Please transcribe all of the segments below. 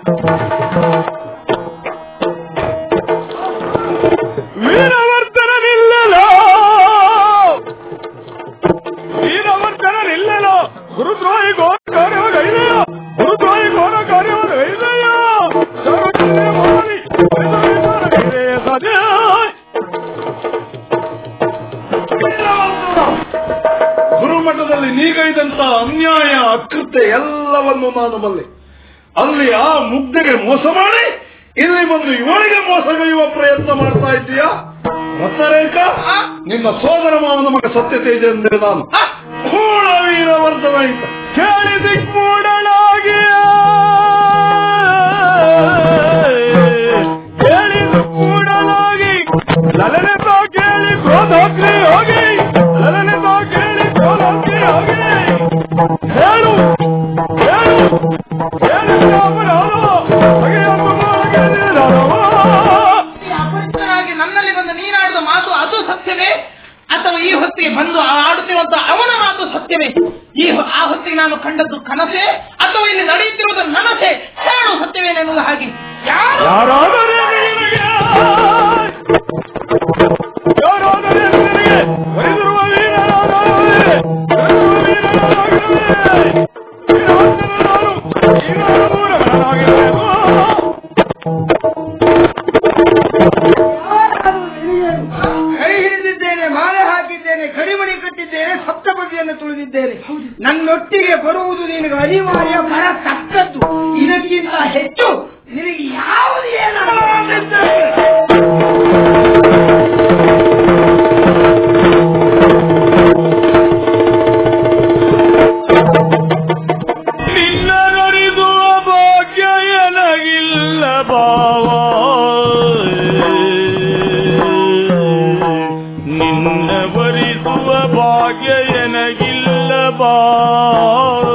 ವೀರವರ್ಧನನಿಲ್ಲಲೋ ವೀರವರ್ಧನನಿಲ್ಲಲೋ ಗುರುದ್ರೋಹಿ ಘೋರ ಕಾರ್ಯವಗೈದೆಯೋ ಗುರುದ್ರೋಹಿ ಘೋರ ಕಾರ್ಯವಗೈದೆಯೋ ಸರ್ವಜ್ಞನೇ ಮಾಡಲಿ ಗೈದೆಯ ಸದ್ಯ ಗುರುಮಠದಲ್ಲಿ ನೀಗೈದಂತ ಅನ್ಯಾಯ ಅಕೃತ್ಯ ಎಲ್ಲವನ್ನು ನಾನು ಬಲ್ಲೆ ಅಲ್ಲಿ ಆ ಮುಗ್ಧೆಗೆ ಮೋಸ ಮಾಡಿ ಇಲ್ಲಿ ಬಂದು ಇವಳಿಗೆ ಮೋಸಗೈಯುವ ಪ್ರಯತ್ನ ಮಾಡ್ತಾ ಇದ್ದೀಯಾ ರತ್ನರೇಖ ನಿನ್ನ ಸೋದರ ಮಾವನ ಮಗ ಸತ್ಯತೆ ಇದೆ ಎಂದರೆ ನಾನು ಕೂಳ ವೀರವರ್ಧನ ಅಂತ ಕೇಳಿ ದಿಕ್ಮೂಡಲಾಗಿ ಕೇಳಿ ದಿಕ್ಮೂಡಲಾಗಿ ಲಲನೆತ ಕೇಳಿ ಕ್ರೋಧಾಗ್ನಿ ಹೋಗಿ ಲಲನೆತ ಕೇಳಿ ಕ್ರೋಧಾಗ್ನಿ ಹೋಗಿ ಹೇಳು ಹೇಳು ಹೇಳು ಅಪರಾಧ ಬಗೆಯನ್ನು ಮಾಡಗೆದಿರಲವ. ಈ ಅಪರಿಚಿತನಾಗಿ ನನ್ನಲ್ಲಿ ಬಂದು ನೀನಾಡಿದ ಮಾತು ಅದು ಸತ್ಯವೇ ಅಥವಾ ಈ ಹೊತ್ತಿಗೆ ಬಂದು ಆಡುತ್ತಿರುವಂತ ಅವನ ಮಾತು ಸತ್ಯವೇ ಈ ಹೊ- ಆ ಹೊತ್ತಿಗೆ ನಾನು ಕಂಡದ್ದು ಕನಸೆ ಅಥವಾ ಇಲ್ಲಿ ನಡೆಯುತ್ತಿರುವುದು ನನಸೆ ಹೇಳು ಸತ್ಯವೇನೆನ್ನುವುದು ಹಾಗೆ ಯಾರು ಯಾರಾದರೆ ನಿನಗೆ ಯಾರಾದರೆ ನಿನಗೆ ಒಲಿದಿರುವ ವೀರನಾಗಲೇ ಒಲಿದಿರುವ ವೀರನಾಗಲೇ ವೀರವಂತನ ನಾನು ವೀರನ ಮೂರವನಾಗಿರಬೇಕು ಕೈ ಹಿಡಿದಿದ್ದೇನೆ ಮಾಲೆ ಹಾಕಿದ್ದೇನೆ ಕಡಿಮಣಿ ಕಟ್ಟಿದ್ದೇನೆ ಸಪ್ತಪದಿಯನ್ನು ತುಳಿದಿದ್ದೇನೆ ನನ್ನೊಟ್ಟಿಗೆ ಬರುವುದು ನಿನಗೆ ಅನಿವಾರ್ಯ ಬರತಕ್ಕದ್ದು ಇದಕ್ಕಿಂತ ಹೆಚ್ಚು ನಿನಗೆ ಯಾವುದು ಏನಾಗುತ್ತದೆ ನಿನ್ನ ನರಿದುವ ಭಾಗ್ಯ ಎನಗಿಲ್ಲ ಭಾವ ನಿನ್ನ ಭರಿಸುವ ಭಾಗ್ಯ ಎನಗಿಲ್ಲ ಭಾವ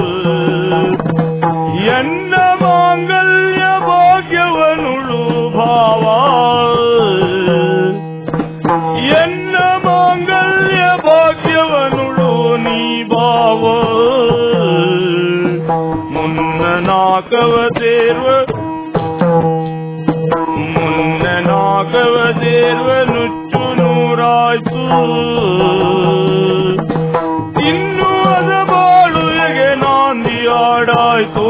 ಎನ್ನ ಮಾಂಗಲ್ಯ ಭಾಗ್ಯವನುಳು ಭಾವ ಎನ್ನ ಮಾಂಗಲ್ಯ ಭಾಗ್ಯವನುಳು ನೀ ಭಾವ ಮುನ್ನ ನಾಕವ ಸೇರ್ವ ಮುನ್ನ ನಾಕವ ಸೇರ್ವ ನುಚ್ಚು ನೂರಾಯ್ತು ಇನ್ನು ಅದ ಬಾಳುವೆಗೆ ನಾಂದಿ ಆಡಾಯ್ತು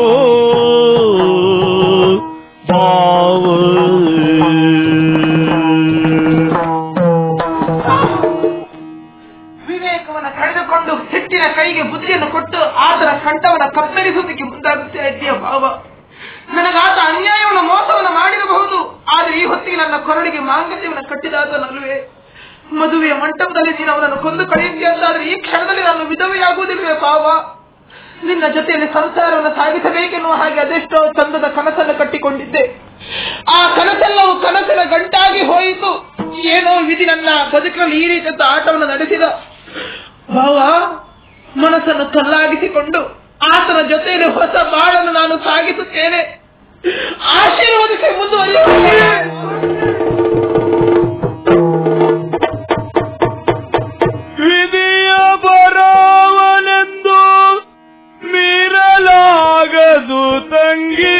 ಭಾವ ವಿವೇಕವನ್ನ ಕಳೆದುಕೊಂಡು ಸಿಟ್ಟಿನ ಕೈಗೆ ಬುದ್ಧಿಯನ್ನು ಕೊಟ್ಟು ಆತನ ಕಂಠವನ್ನ ಕತ್ತರಿಸುವುದಕ್ಕೆ ಮುಂದಾಗುತ್ತಾ ಇದ್ದೀಯ ಭಾವ ನನಗಾತ ಅನ್ಯಾಯವನ್ನು ಮೋಸವನ್ನು ಮಾಡಿರಬಹುದು ಆದ್ರೆ ಈ ಹೊತ್ತಿಗೆ ನನ್ನ ಕೊರಳಿಗೆ ಮಾಂಗಲ್ಯವನ್ನು ಕಟ್ಟಿದಾತನಲ್ವೇ ಮದುವೆಯ ಮಂಟಪದಲ್ಲಿ ನೀನು ಅವನನ್ನು ಕೊಂದು ಕಳೆಯುತ್ತೀಯ ಅಂತಾದ್ರೆ ಈ ಕ್ಷಣದಲ್ಲಿ ನಾನು ವಿಧವೆಯಾಗುವುದಿಲ್ವೇ ಭಾವ ನಿನ್ನ ಜೊತೆಯಲ್ಲಿ ಸಂಸಾರವನ್ನು ಸಾಗಿಸಬೇಕೆನ್ನುವ ಹಾಗೆ ಅದೆಷ್ಟೋ ಚಂದದ ಕನಸನ್ನು ಕಟ್ಟಿಕೊಂಡಿದ್ದೆ ಆ ಕನಸೆಲ್ಲವೂ ಕನಸಿನ ಗಂಟಾಗಿ ಹೋಯಿತು ಏನೋ ವಿಧಿ ನನ್ನ ಬದುಕಿನಲ್ಲಿ ಈ ರೀತಿಯ ಆಟವನ್ನು ನಡೆಸಿದ ಭಾವ ಮನಸ್ಸನ್ನು ಕಲ್ಲಾಗಿಸಿಕೊಂಡು ಆತನ ಜೊತೆಯಲ್ಲಿ ಹೊಸ ಬಾಳನ್ನು ನಾನು ಸಾಗಿಸುತ್ತೇನೆ ಆಶೀರ್ವದಿಸಿ ಮುಂದುವರಿಯುತ್ತೇನೆ ವಿಧಿಯ ಬರವನೆಂದು ಮೀರಲಾಗದು ತಂಗಿ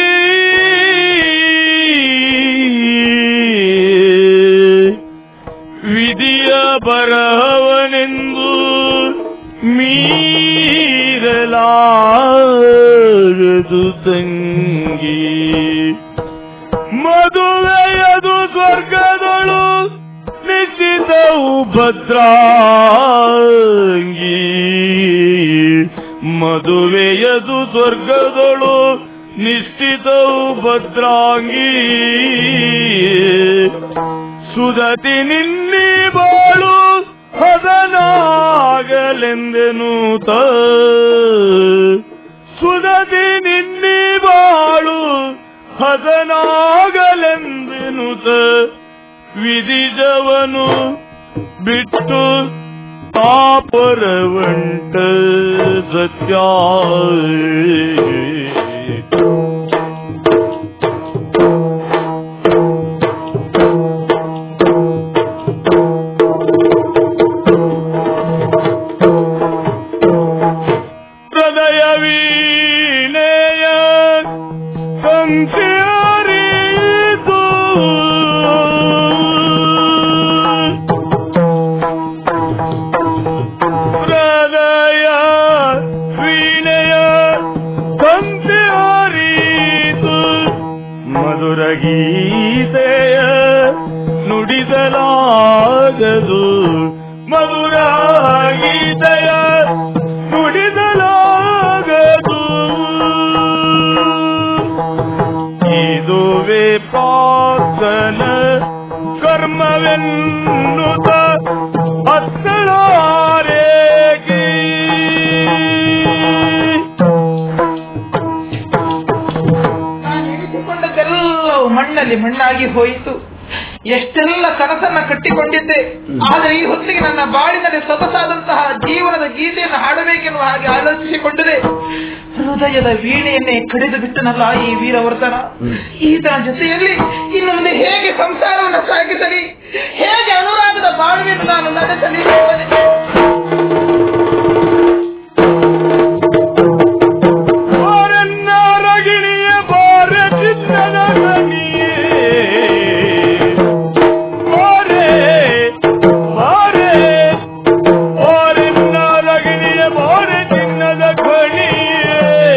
ವಿಧಿಯ ಬರವನೆಂದು ಮೀರಲಾಗದು ತಂಗಿ ಮದುವೆಯದು ಸ್ವರ್ಗದಳು ನಿಶ್ಚಿತವು ಭದ್ರಾಂಗಿ ಮದುವೆಯದು ಸ್ವರ್ಗದಳು ನಿಶ್ಚಿತವು ಭದ್ರಾಂಗಿ ಸುದತಿ ನಿನ್ನಿ ಬಾಳು ಹದನಾಗಲೆಂದೆನೂತ ಸುದತಿ ನಿನ್ನಿ ಬಾಳು ಹದನಾಗಲೆಂದೆನುತ ವಿಧಿಜವನು ಬಿಟ್ಟು ತಾಪರವಂಟ ಸತ್ಯ ಹೃದಯ ವೀಣೆಯ ತಂತೆ ಅರಿತು ಹೃದಯ ವೀಣೆಯ ತಂತೆ ಅರಿತು ಮಧುರ ಗೀತೆಯ ನುಡಿಸಲಾಗದು ಮಧುರ ಗೀತೆಯ ನುಡಿಸಲಾಗದು ಇದುವೇ ಪಾಸನ ಕರ್ಮವೆನ್ನುತ್ತ ಅತ್ತಳಾರೇಗಿ ನಾನು ಎಣಿಸಿಕೊಂಡದ್ದೆಲ್ಲವೂ ಮಣ್ಣಲ್ಲಿ ಮಣ್ಣಾಗಿ ಹೋಯಿತು ಎಷ್ಟೆಲ್ಲ ಕನಸನ್ನ ಕಟ್ಟಿಕೊಂಡಿದ್ದೆ ಆದರೆ ಈ ಹೊತ್ತಿಗೆ ನನ್ನ ಬಾಳಿನಲ್ಲಿ ಸೊಗಸಾದಂತಹ ಜೀವನದ ಗೀತೆಯನ್ನು ಹಾಡಬೇಕೆನ್ನುವ ಹಾಗೆ ಆಲೋಚಿಸಿಕೊಂಡಿದೆ ಹೃದಯದ ವೀಣೆಯನ್ನೇ ಕಡಿದು ಬಿಟ್ಟನಲ್ಲ ಈ ವೀರವರ್ಧನ ಈತನ ಜೊತೆಯಲ್ಲಿ ಇನ್ನು ಮುಂದೆ ಹೇಗೆ ಸಂಸಾರವನ್ನು ಸಾಗಿಸಲಿ ಹೇಗೆ ಅನುರಾಗದ ಬಾಳುವೆಯನ್ನು ನಾನು ನಡೆಸಲಿ ಬಾರನ್ನ ರಗಿಣಿಯ ಬಾರ ಚಿನ್ನದ ಗಣಿಯೇ ಬಾರೆ ಬಾರೆ ಬಾರನ್ನ ರಗಿಣಿಯ ಬಾರ ಚಿನ್ನದ ಗಣಿಯೇ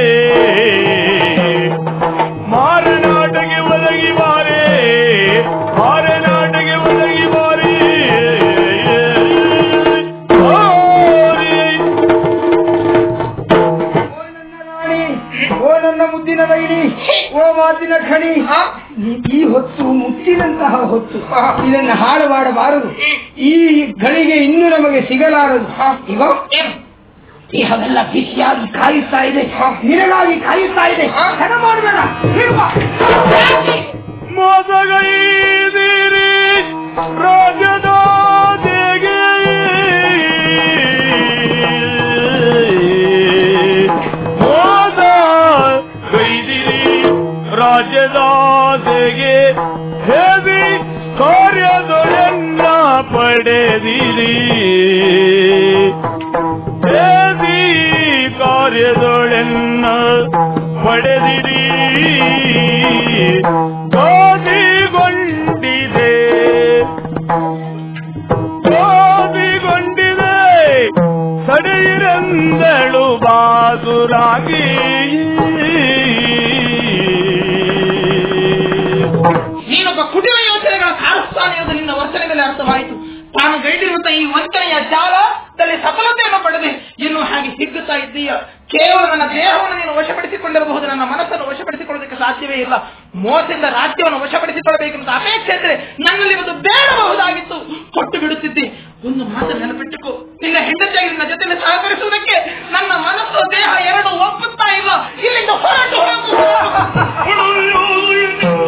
ಮಾರನಾಟಗೆ ಒದಗಿ ಬಾರೆ ಮಾರನಾಟಗೆ ಒದಗಿ ಬಾರೆ ಬಾರೆ ಓ ನನ್ನ ರಾಣಿ ಓ ನನ್ನ ಮುದ್ದಿನ ಬೈರಿ ಓ ಮಾತಿನ ಖಣಿ ಹಾ? ಈ- ಈ ಹೊತ್ತು ಮುತ್ತಿನಂತಹ ಹೊತ್ತು ಇದನ್ನು ಹಾಳು ಮಾಡಬಾರದು ಈ ಗಳಿಗೆ ಇನ್ನೂ ನಮಗೆ ಸಿಗಲಾರದು ಈಗ ದೇಹವೆಲ್ಲ ಬಿಸಿಯಾಗಿ ಕಾಯುತ್ತಾ ಇದೆ ನಿನಗಾಗಿ ಕಾಯುತ್ತಾ ಇದೆ ಹಣ ಮಾಡಬೇಡ ಮೋಸಗೈದಿರಿ ರಾಜದಾದೆಗೆ ಮೋಸ ಗೈದಿರಿ ರಾಜದಾದೆಗೆ ಹೇವಿ ಕಾರ್ಯದೊಳೆನ್ನ ಪಡೆದಿರಿ ಹೇವಿ ಕಾರ್ಯದೊಳೆನ್ನ ಪಡೆದಿರಿ ಗಾದಿಗೊಂಡಿದೆ ಗಾದಿಗೊಂಡಿದೆ ಸಡೆಯಿರಂದಳು ಬಾಸುರಾಗಿ ನೀನೊಬ್ಬ ಕುಟಿಲ ಯೋಚನೆಗಳ ಕಾರಸ್ಥಾನ ಎಂದು ನಿನ್ನ ವರ್ತನೆ ಮೇಲೆ ಅರ್ಥವಾಯಿತು ತಾನು ಗೈದಿರುವಂತಹ ಈ ವಂಚನೆಯ ಜಾಲದಲ್ಲಿ ಸಫಲತೆಯನ್ನು ಪಡೆದೆ ಎನ್ನುವ ಹಾಗೆ ಹಿಗ್ಗುತ್ತಾ ಇದ್ದೀಯ ಕೇವಲ ನನ್ನ ದೇಹವನ್ನು ನೀನು ವಶಪಡಿಸಿಕೊಂಡಿರಬಹುದು ನನ್ನ ಮನಸ್ಸನ್ನು ವಶಪಡಿಸಿಕೊಳ್ಳೋದಕ್ಕೆ ಸಾಧ್ಯವೇ ಇಲ್ಲ ಮೋಸದಿಂದ ರಾಜ್ಯವನ್ನು ವಶಪಡಿಸಿಕೊಳ್ಳಬೇಕೆಂಬ ಅಪೇಕ್ಷೆ ಇದ್ರೆ ನನ್ನಲ್ಲಿ ಒಂದು ಬೇಡಬಹುದಾಗಿತ್ತು ಕೊಟ್ಟು ಬಿಡುತ್ತಿದ್ದೆ ಒಂದು ಮಾತು ನೆನಪಿಟ್ಟುಕೋ ನಿನ್ನ ಹೆಂಡತಿಯಾಗಿ ನಿನ್ನ ಜೊತೆ ಸಹಕರಿಸುವುದಕ್ಕೆ ನನ್ನ ಮನಸ್ಸು ದೇಹ ಎರಡು ಒಪ್ಪುತ್ತಾ ಇಲ್ಲ ಇಲ್ಲಿಂದ ಹೊರಟು ಹೋಗು.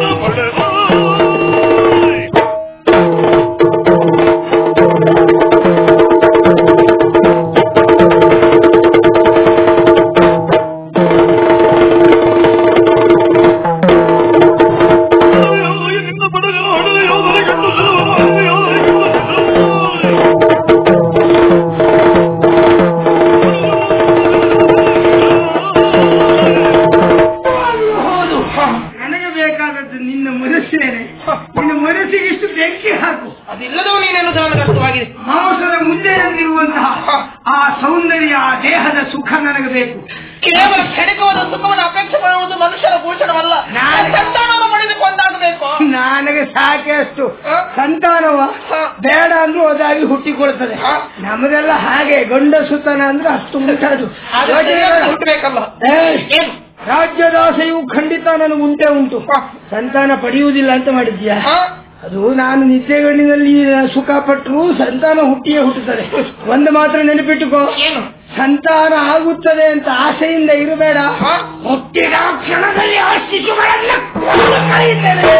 ಹೌದು ನನಗೆ ಬೇಕಾದದ್ದು ನಿನ್ನ ಮನಸ್ಸೇನೆ ನಿನ್ನ ಮನಸ್ಸಿಗೆ ಇಷ್ಟು ಬೆಂಕಿ ಹಾಕು ಅದಿಲ್ಲದವು ನೀನೆನ್ನುವುದು ನನಗೆ ಅರ್ಥವಾಗಿದೆ ಮಾಂಸದ ಮುಂದೆಯಲ್ಲಿರುವಂತಹ ಆ ಸೌಂದರ್ಯ ಆ ದೇಹದ ಸುಖ ನನಗೆ ಬೇಕು ಕೇವಲ ಕ್ಷಣಿಕವಾದ ಸುಖವನ್ನು ಅಪೇಕ್ಷೆ ಪಡುವುದು ಮನುಷ್ಯರ ಭೂಷಣವಲ್ಲ ನಾನು- ಸಂತಾನವನ್ನು ಪಡೆದಕ್ಕೆ ಒಂದಾಗಬೇಕು ನನಗೆ ಸಾಕೆ ಅಷ್ಟು ಹ? ಸಂತಾನವ ಹ. ಬೇಡ ಅಂದ್ರೂ ಅದಾಗಿ ಹುಟ್ಟಿಕೊಳ್ತದೆ ಹ? ನಮ್ಮದೆಲ್ಲ ಹಾಗೆ ಗಂಡಸುತನ ಅಂದ್ರೆ ಅಷ್ಟು ಮುಟ್ಟದು ಆದ್ರೆ ಸರಿಯಾಗಿ ಹುಟ್ಟಬೇಕಲ್ಲ ಏಯ್, ಏನು ರಾಜ್ಯದಾಸೆಯು ಖಂಡಿತ ನನಗೆ ಉಂಟೆ ಉಂಟು ಹ. ಸಂತಾನ ಪಡೆಯುವುದಿಲ್ಲ ಅಂತ ಮಾಡಿದ್ಯಾ ಹ? ಅದು ನಾನು ನಿದ್ದೆಗಣ್ಣಿನಲ್ಲಿ ಸುಖ ಪಟ್ಟರು ಸಂತಾನ ಹುಟ್ಟಿಯೇ ಹುಟ್ಟುತ್ತದೆ ಒಂದು ಮಾತ್ರ ನೆನಪಿಟ್ಟುಕೋ ಏನು ಸಂತಾನ ಆಗುತ್ತದೆ ಅಂತ ಆಸೆಯಿಂದ ಇರಬೇಡ ಹ? ಹುಟ್ಟಿದ ಕ್ಷಣದಲ್ಲಿ ಆ ಶಿಶುಗಳನ್ನ ಕೊಂದು ಕಳೆಯುತ್ತೇನೆ.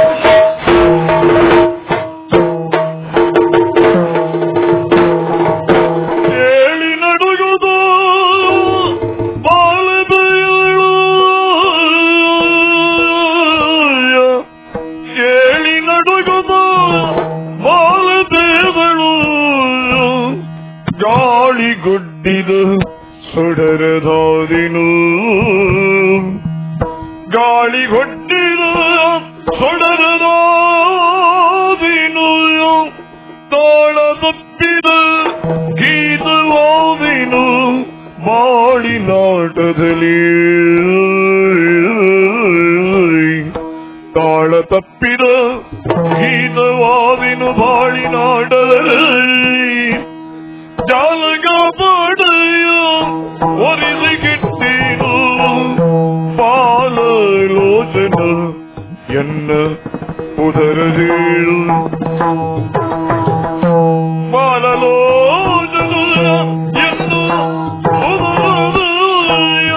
ಕೇಳಿ ನಡುಗುದು ಬಾಲದಯಳು ಕೇಳಿ ನಡುಗುದು ಬಾಲದೇವಳು ಗಾಳಿಗೊಡ್ಡಿದ ಸೊಡರದಾದಿನು ಗಾಳಿಗೊಡ್ಡಿದ ತಾಳ ತಪ್ಪಿದ ಗೀತವಾದಿನು ಬಾಳಿನಾಟದಲ್ಲಿ ತಾಳ ತಪ್ಪಿದ ಗೀತವಾದಿನು ಬಾಳಿನಾಟದಲ್ಲಿ ಜಾಲಗ ಪಡೆಯ ಒರಿಸಿ ಕಿಟ್ಟೀನು ಪಾಲಲೋಚನ ಎನ್ನ ಉದರದೀಳು ಪಾಲಲೋಚನ ಎನ್ನ ಉದರದೀಳು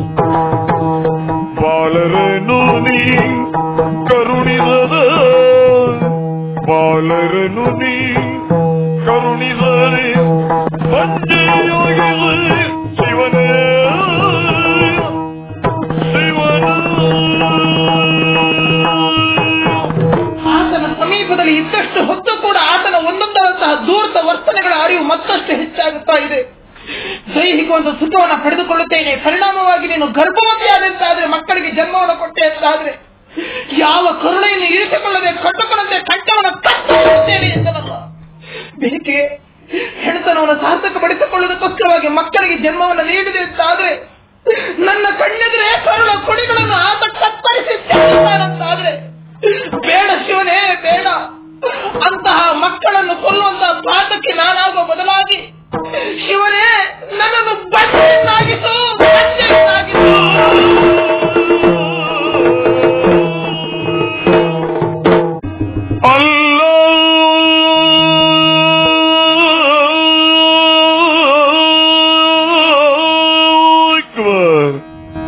ಬಾಲರನು ನೀ ಕರುಣಿಸದ ಬಾಲರನು ನೀ ಕರುಣಿಸರೆ ಮಂಜೆಯಾಗಿರೆ ಶಿವನೇ ಶಿವನ ಆತನ ಸಮೀಪದಲ್ಲಿ ಇದ್ದಷ್ಟು ಹೊತ್ತು ಕೂಡ ಆತನ ಒಂದೊಂದರಂತಹ ದೂರದ ವರ್ತನೆಗಳ ಅರಿವು ಮತ್ತಷ್ಟು ಹೆಚ್ಚಾಗುತ್ತಾ ಇದೆ ದೈಹಿಕ ಒಂದು ಸುಖವನ್ನು ಪಡೆದುಕೊಳ್ಳುತ್ತೇನೆ ಪರಿಣಾಮವಾಗಿ ನೀನು ಗರ್ಭವತಿಯಾದಂತಾದ್ರೆ ಮಕ್ಕಳಿಗೆ ಜನ್ಮವನ್ನು ಕೊಟ್ಟೆ ಅಂತಾದ್ರೆ ಯಾವ ಕರುಣೆಯನ್ನು ಇರಿಸಿಕೊಳ್ಳದೆ ಕಟ್ಟುಕೊಂಡಂತೆ ಕಂಠವನ್ನು ಕಟ್ಟಿರುತ್ತೇನೆ ಎಂದನಲ್ಲ ಬೇಕೆ ಹೆಣತನವನ್ನು ಸಾರ್ಥಕಪಡಿಸಿಕೊಳ್ಳುವುದಕ್ಕೋಸ್ಕರವಾಗಿ ಮಕ್ಕಳಿಗೆ ಜನ್ಮವನ್ನು ನೀಡಿದೆ ಅಂತಾದ್ರೆ ನನ್ನ ಕಣ್ಣೆದುರೇ ಕರುಣ ಕೊಡಿಗಳನ್ನು ಆತ ಕತ್ತರಿಸಿದ್ದಾನಂತಾದ್ರೆ ಬೇಡ ಶಿವನೇ ಬೇಡ ಅಂತಹ ಮಕ್ಕಳನ್ನು ಕೊಲ್ಲುವಂತಹ ಪಾಠಕ್ಕೆ ನಾನಾಗುವ ಬದಲಾಗಿ ಶಿವನೇ ನನ್ನನ್ನು ಬಂಡೆಯನ್ನಾಗಿಸು ಬಂಡೆಯನ್ನಾಗಿಸು الله أكبر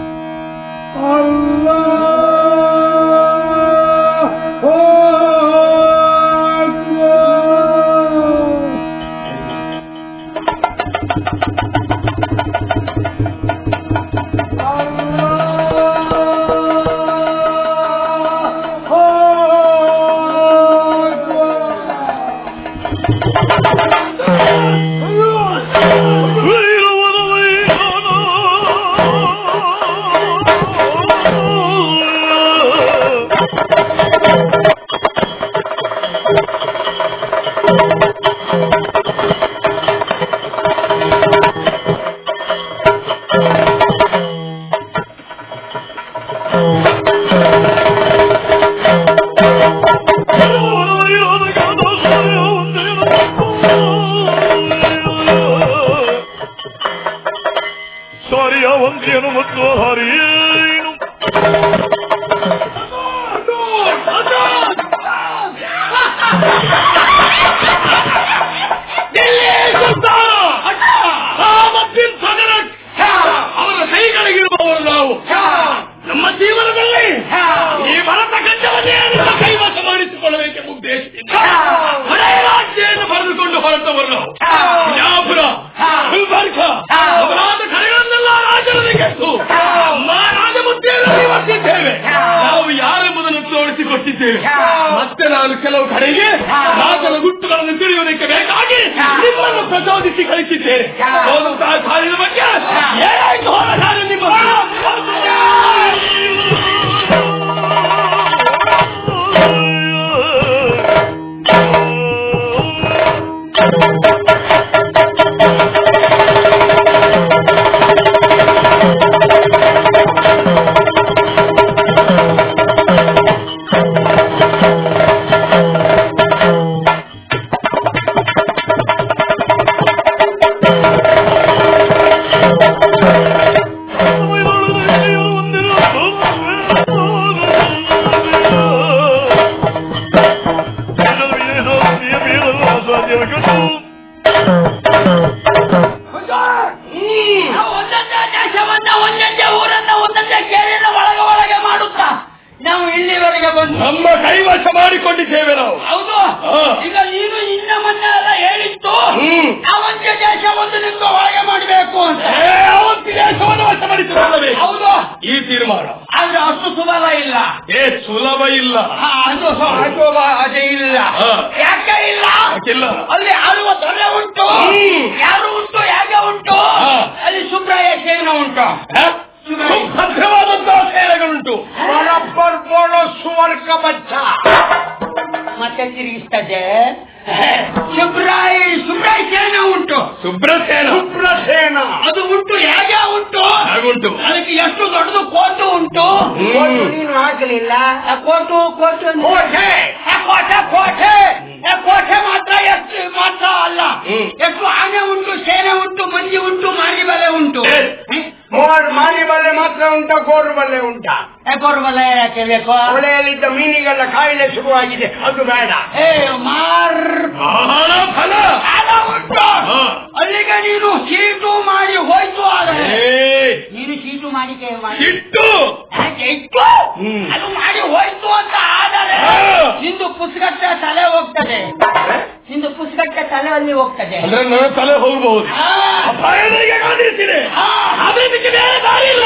ಸಾರಿಯ ವಂತಿಯನು ಮತ್ತು ಹರಿಯೇನು ಅವರ ಕೈಗಳಿಗಿರುವವರು ನಾವು ನಮ್ಮ ಜೀವನದಲ್ಲಿ ಈ ಭರತ ಗಂಡವನ್ನೇ ನಿಮ್ಮ ಕೈವಶ ಮಾಡಿಸಿಕೊಳ್ಳಬೇಕೆಂಬ ಉದ್ದೇಶದಿಂದ ಹೊರೆಯ ರಾಜ್ಯವನ್ನು ಬರೆದುಕೊಂಡು ಹೊರಟವರು ನಾವು ವಿಜಾಪುರ ಗುಲ್ಬರ್ಗ ಅಪರಾಧ ಕಡೆಗಳನ್ನೆಲ್ಲ ರಾಜರನ್ನು ಗೆದ್ದು ನಮ್ಮ ರಾಜಬುದ್ಧಿಯನ್ನು ವರ್ತಿದ್ದೇವೆ ನಾವು ಯಾರೆಂಬುದನ್ನು ತೋರಿಸಿಕೊಟ್ಟಿದ್ದೇವೆ ಮತ್ತೆ ನಾನು ಕೆಲವು ಕಡೆಗೆ ರಾಜನ ಗುಟ್ಟುಗಳನ್ನು ತಿಳಿಯುವುದಕ್ಕೆ ಬೇಕಾಗಿ ನಿಮ್ಮನ್ನು ಪ್ರಚೋದಿಸಿ ಕಳಿಸಿದ್ದೇನೆ ಹೋದಂತಹ ಕಾರ್ಯದ ಬಗ್ಗೆ ಏನಾಯ್ತು ಹೋರಾಟ ನಿಮ್ಮ ಒಂದೊಂದೇ ದೇಶವನ್ನ ಒಂದೊಂದೇ ಊರನ್ನ ಒಂದೊಂದೇ ಕೇರಿನ ಒಳಗೆ ಒಳಗೆ ಮಾಡುತ್ತಾ ನಾವು ಇಲ್ಲಿವರೆಗೆ ಬಂದು ನಮ್ಮ ಕೈವಶ ಮಾಡಿಕೊಂಡಿದ್ದೇವೆ ನಾವು ಹೌದು ಹಾ. ಈಗ ನೀನು ಇನ್ನ ಮೊನ್ನೆ ಎಲ್ಲ ಹೇಳಿತ್ತು ಹ್ಮ್. ನಾವಂತ್ಯ ದೇಶ ಒಂದು ನಿಮ್ಗೆ ಒಳಗೆ ಮಾಡಬೇಕು ಅಂತ ಏ, ಅವತ್ತು ದೇಶವನ್ನು ವಶಪಡಿಸಿಕೊಳ್ಳಬೇಕು ಹೌದು ಈ ತೀರ್ಮಾನ ಆದ್ರೆ ಅಷ್ಟು ಸುಲಭ ಇಲ್ಲ ಏ ಸುಲಭ ಇಲ್ಲ ಹಾ, ಅದು ಸ- ಅದು ಅದೇ ಇಲ್ಲ ಹಾ. ಯಾಕೆ ಇಲ್ಲ ಯಾಕಿಲ್ಲ ಅಲ್ಲಿ ಆಳುವ ದೊರೆ ಉಂಟು ಹ್ಮ್. ಯಾರು ಉಂಟು ಯಾಕೆ ಉಂಟು ಹಾ. ಅಲ್ಲಿ ಸುಬ್ರಾಯ ಸೇನ ಉಂಟು ಹ? ಭದ್ರವಾದಂತಹ ಸೇನೆಗಳುಂಟು ಬರಬ್ಬರ್ ಬೋಳೋ ಸುವರ್ಗ ಬಚ್ಚ ಮತ್ತೆ ತಿರುಗಿಸ್ತದೆ ಶುಭ್ರಾಯಿ ಶುಭ್ರಾಯಿ ಸೇನ ಉಂಟು ಸುಬ್ರಸೇನ ಸುಪ್ರಸೇನ ಅದು ಉಂಟು ಹೇಗೆ ಉಂಟು ಹಾಗುಂಟು ಅದಕ್ಕೆ ಎಷ್ಟು ದೊಡ್ಡದು ಕೋಟು ಉಂಟು ಕೋಟು ನೀನು ಹಾಕಲಿಲ್ಲ ಆ ಕೋಟು ಕೋಟು ಅಂದ್ರೆ- ಕೋಟೆ. ಆ ಕೋಟೆ ಕೋಟೆ ಆ ಕೋಟೆ ಮಾತ್ರ ಎಷ್ಟು ಮಾತ್ರ ಅಲ್ಲ ಹ್ಮ್. ಎಷ್ಟು ಆನೆ ಉಂಟು ಸೇನೆ ಉಂಟು ಮಂಜಿ ಉಂಟು ಮಾರಿ ಬಲೆ ಉಂಟು ಏ. ಮೋರ್ ಮಾರಿ ಬಲ್ಲೆ ಮಾತ್ರ ಉಂಟಾ ಗೋರು ಬಲ್ಲೆ ಉಂಟಾ ಯಾಕೋರು ಬಲೆ ಯಾಕೆ ಬೇಕು ಹೊಳೆಯಲ್ಲಿದ್ದ ಮೀನಿಗೆಲ್ಲ ಕಾಯಿಲೆ ಶುರುವಾಗಿದೆ ಅದು ಬೇಡ ಏ ಮಾರ್ ಬಹಳ ಫಲ ಸಾಲ ಉಂಟು ಹಾ. ಅಲ್ಲಿಗೆ ನೀನು ಸೀಟು ಮಾಡಿ ಹೋಯ್ತು ಆದರೆ ಏ, ನೀನು ಸೀಟು ಮಾಡಿ ಮಾಡಿ ಇಟ್ಟು ಯಾಕೆ ಇತ್ತು ಹ್ಮ್. ಅದು ಮಾಡಿ ಹೋಯ್ತು ಅಂತ ಆದರೆ ಹಾ. ನಿಂದು ಪುಸ್ತಕಕ್ಕೆ ತಲೆ ಹೋಗ್ತದೆ ನಿಂದು ಪುಸ್ತಕಕ್ಕೆ ತಲೆ ಅಲ್ಲಿ ಹೋಗ್ತದೆ ಅಂದ್ರೆ ನನ್ನ ತಲೆ ಹೋಗಬಹುದು ಆ, ಅಪಾಯಗಳಿಗೆ ಕಾದಿರ್ತೀನಿ ಆ, ಅದೇ ಬಿಟ್ಟು ಬೇರೆ ದಾರಿ ಇಲ್ಲ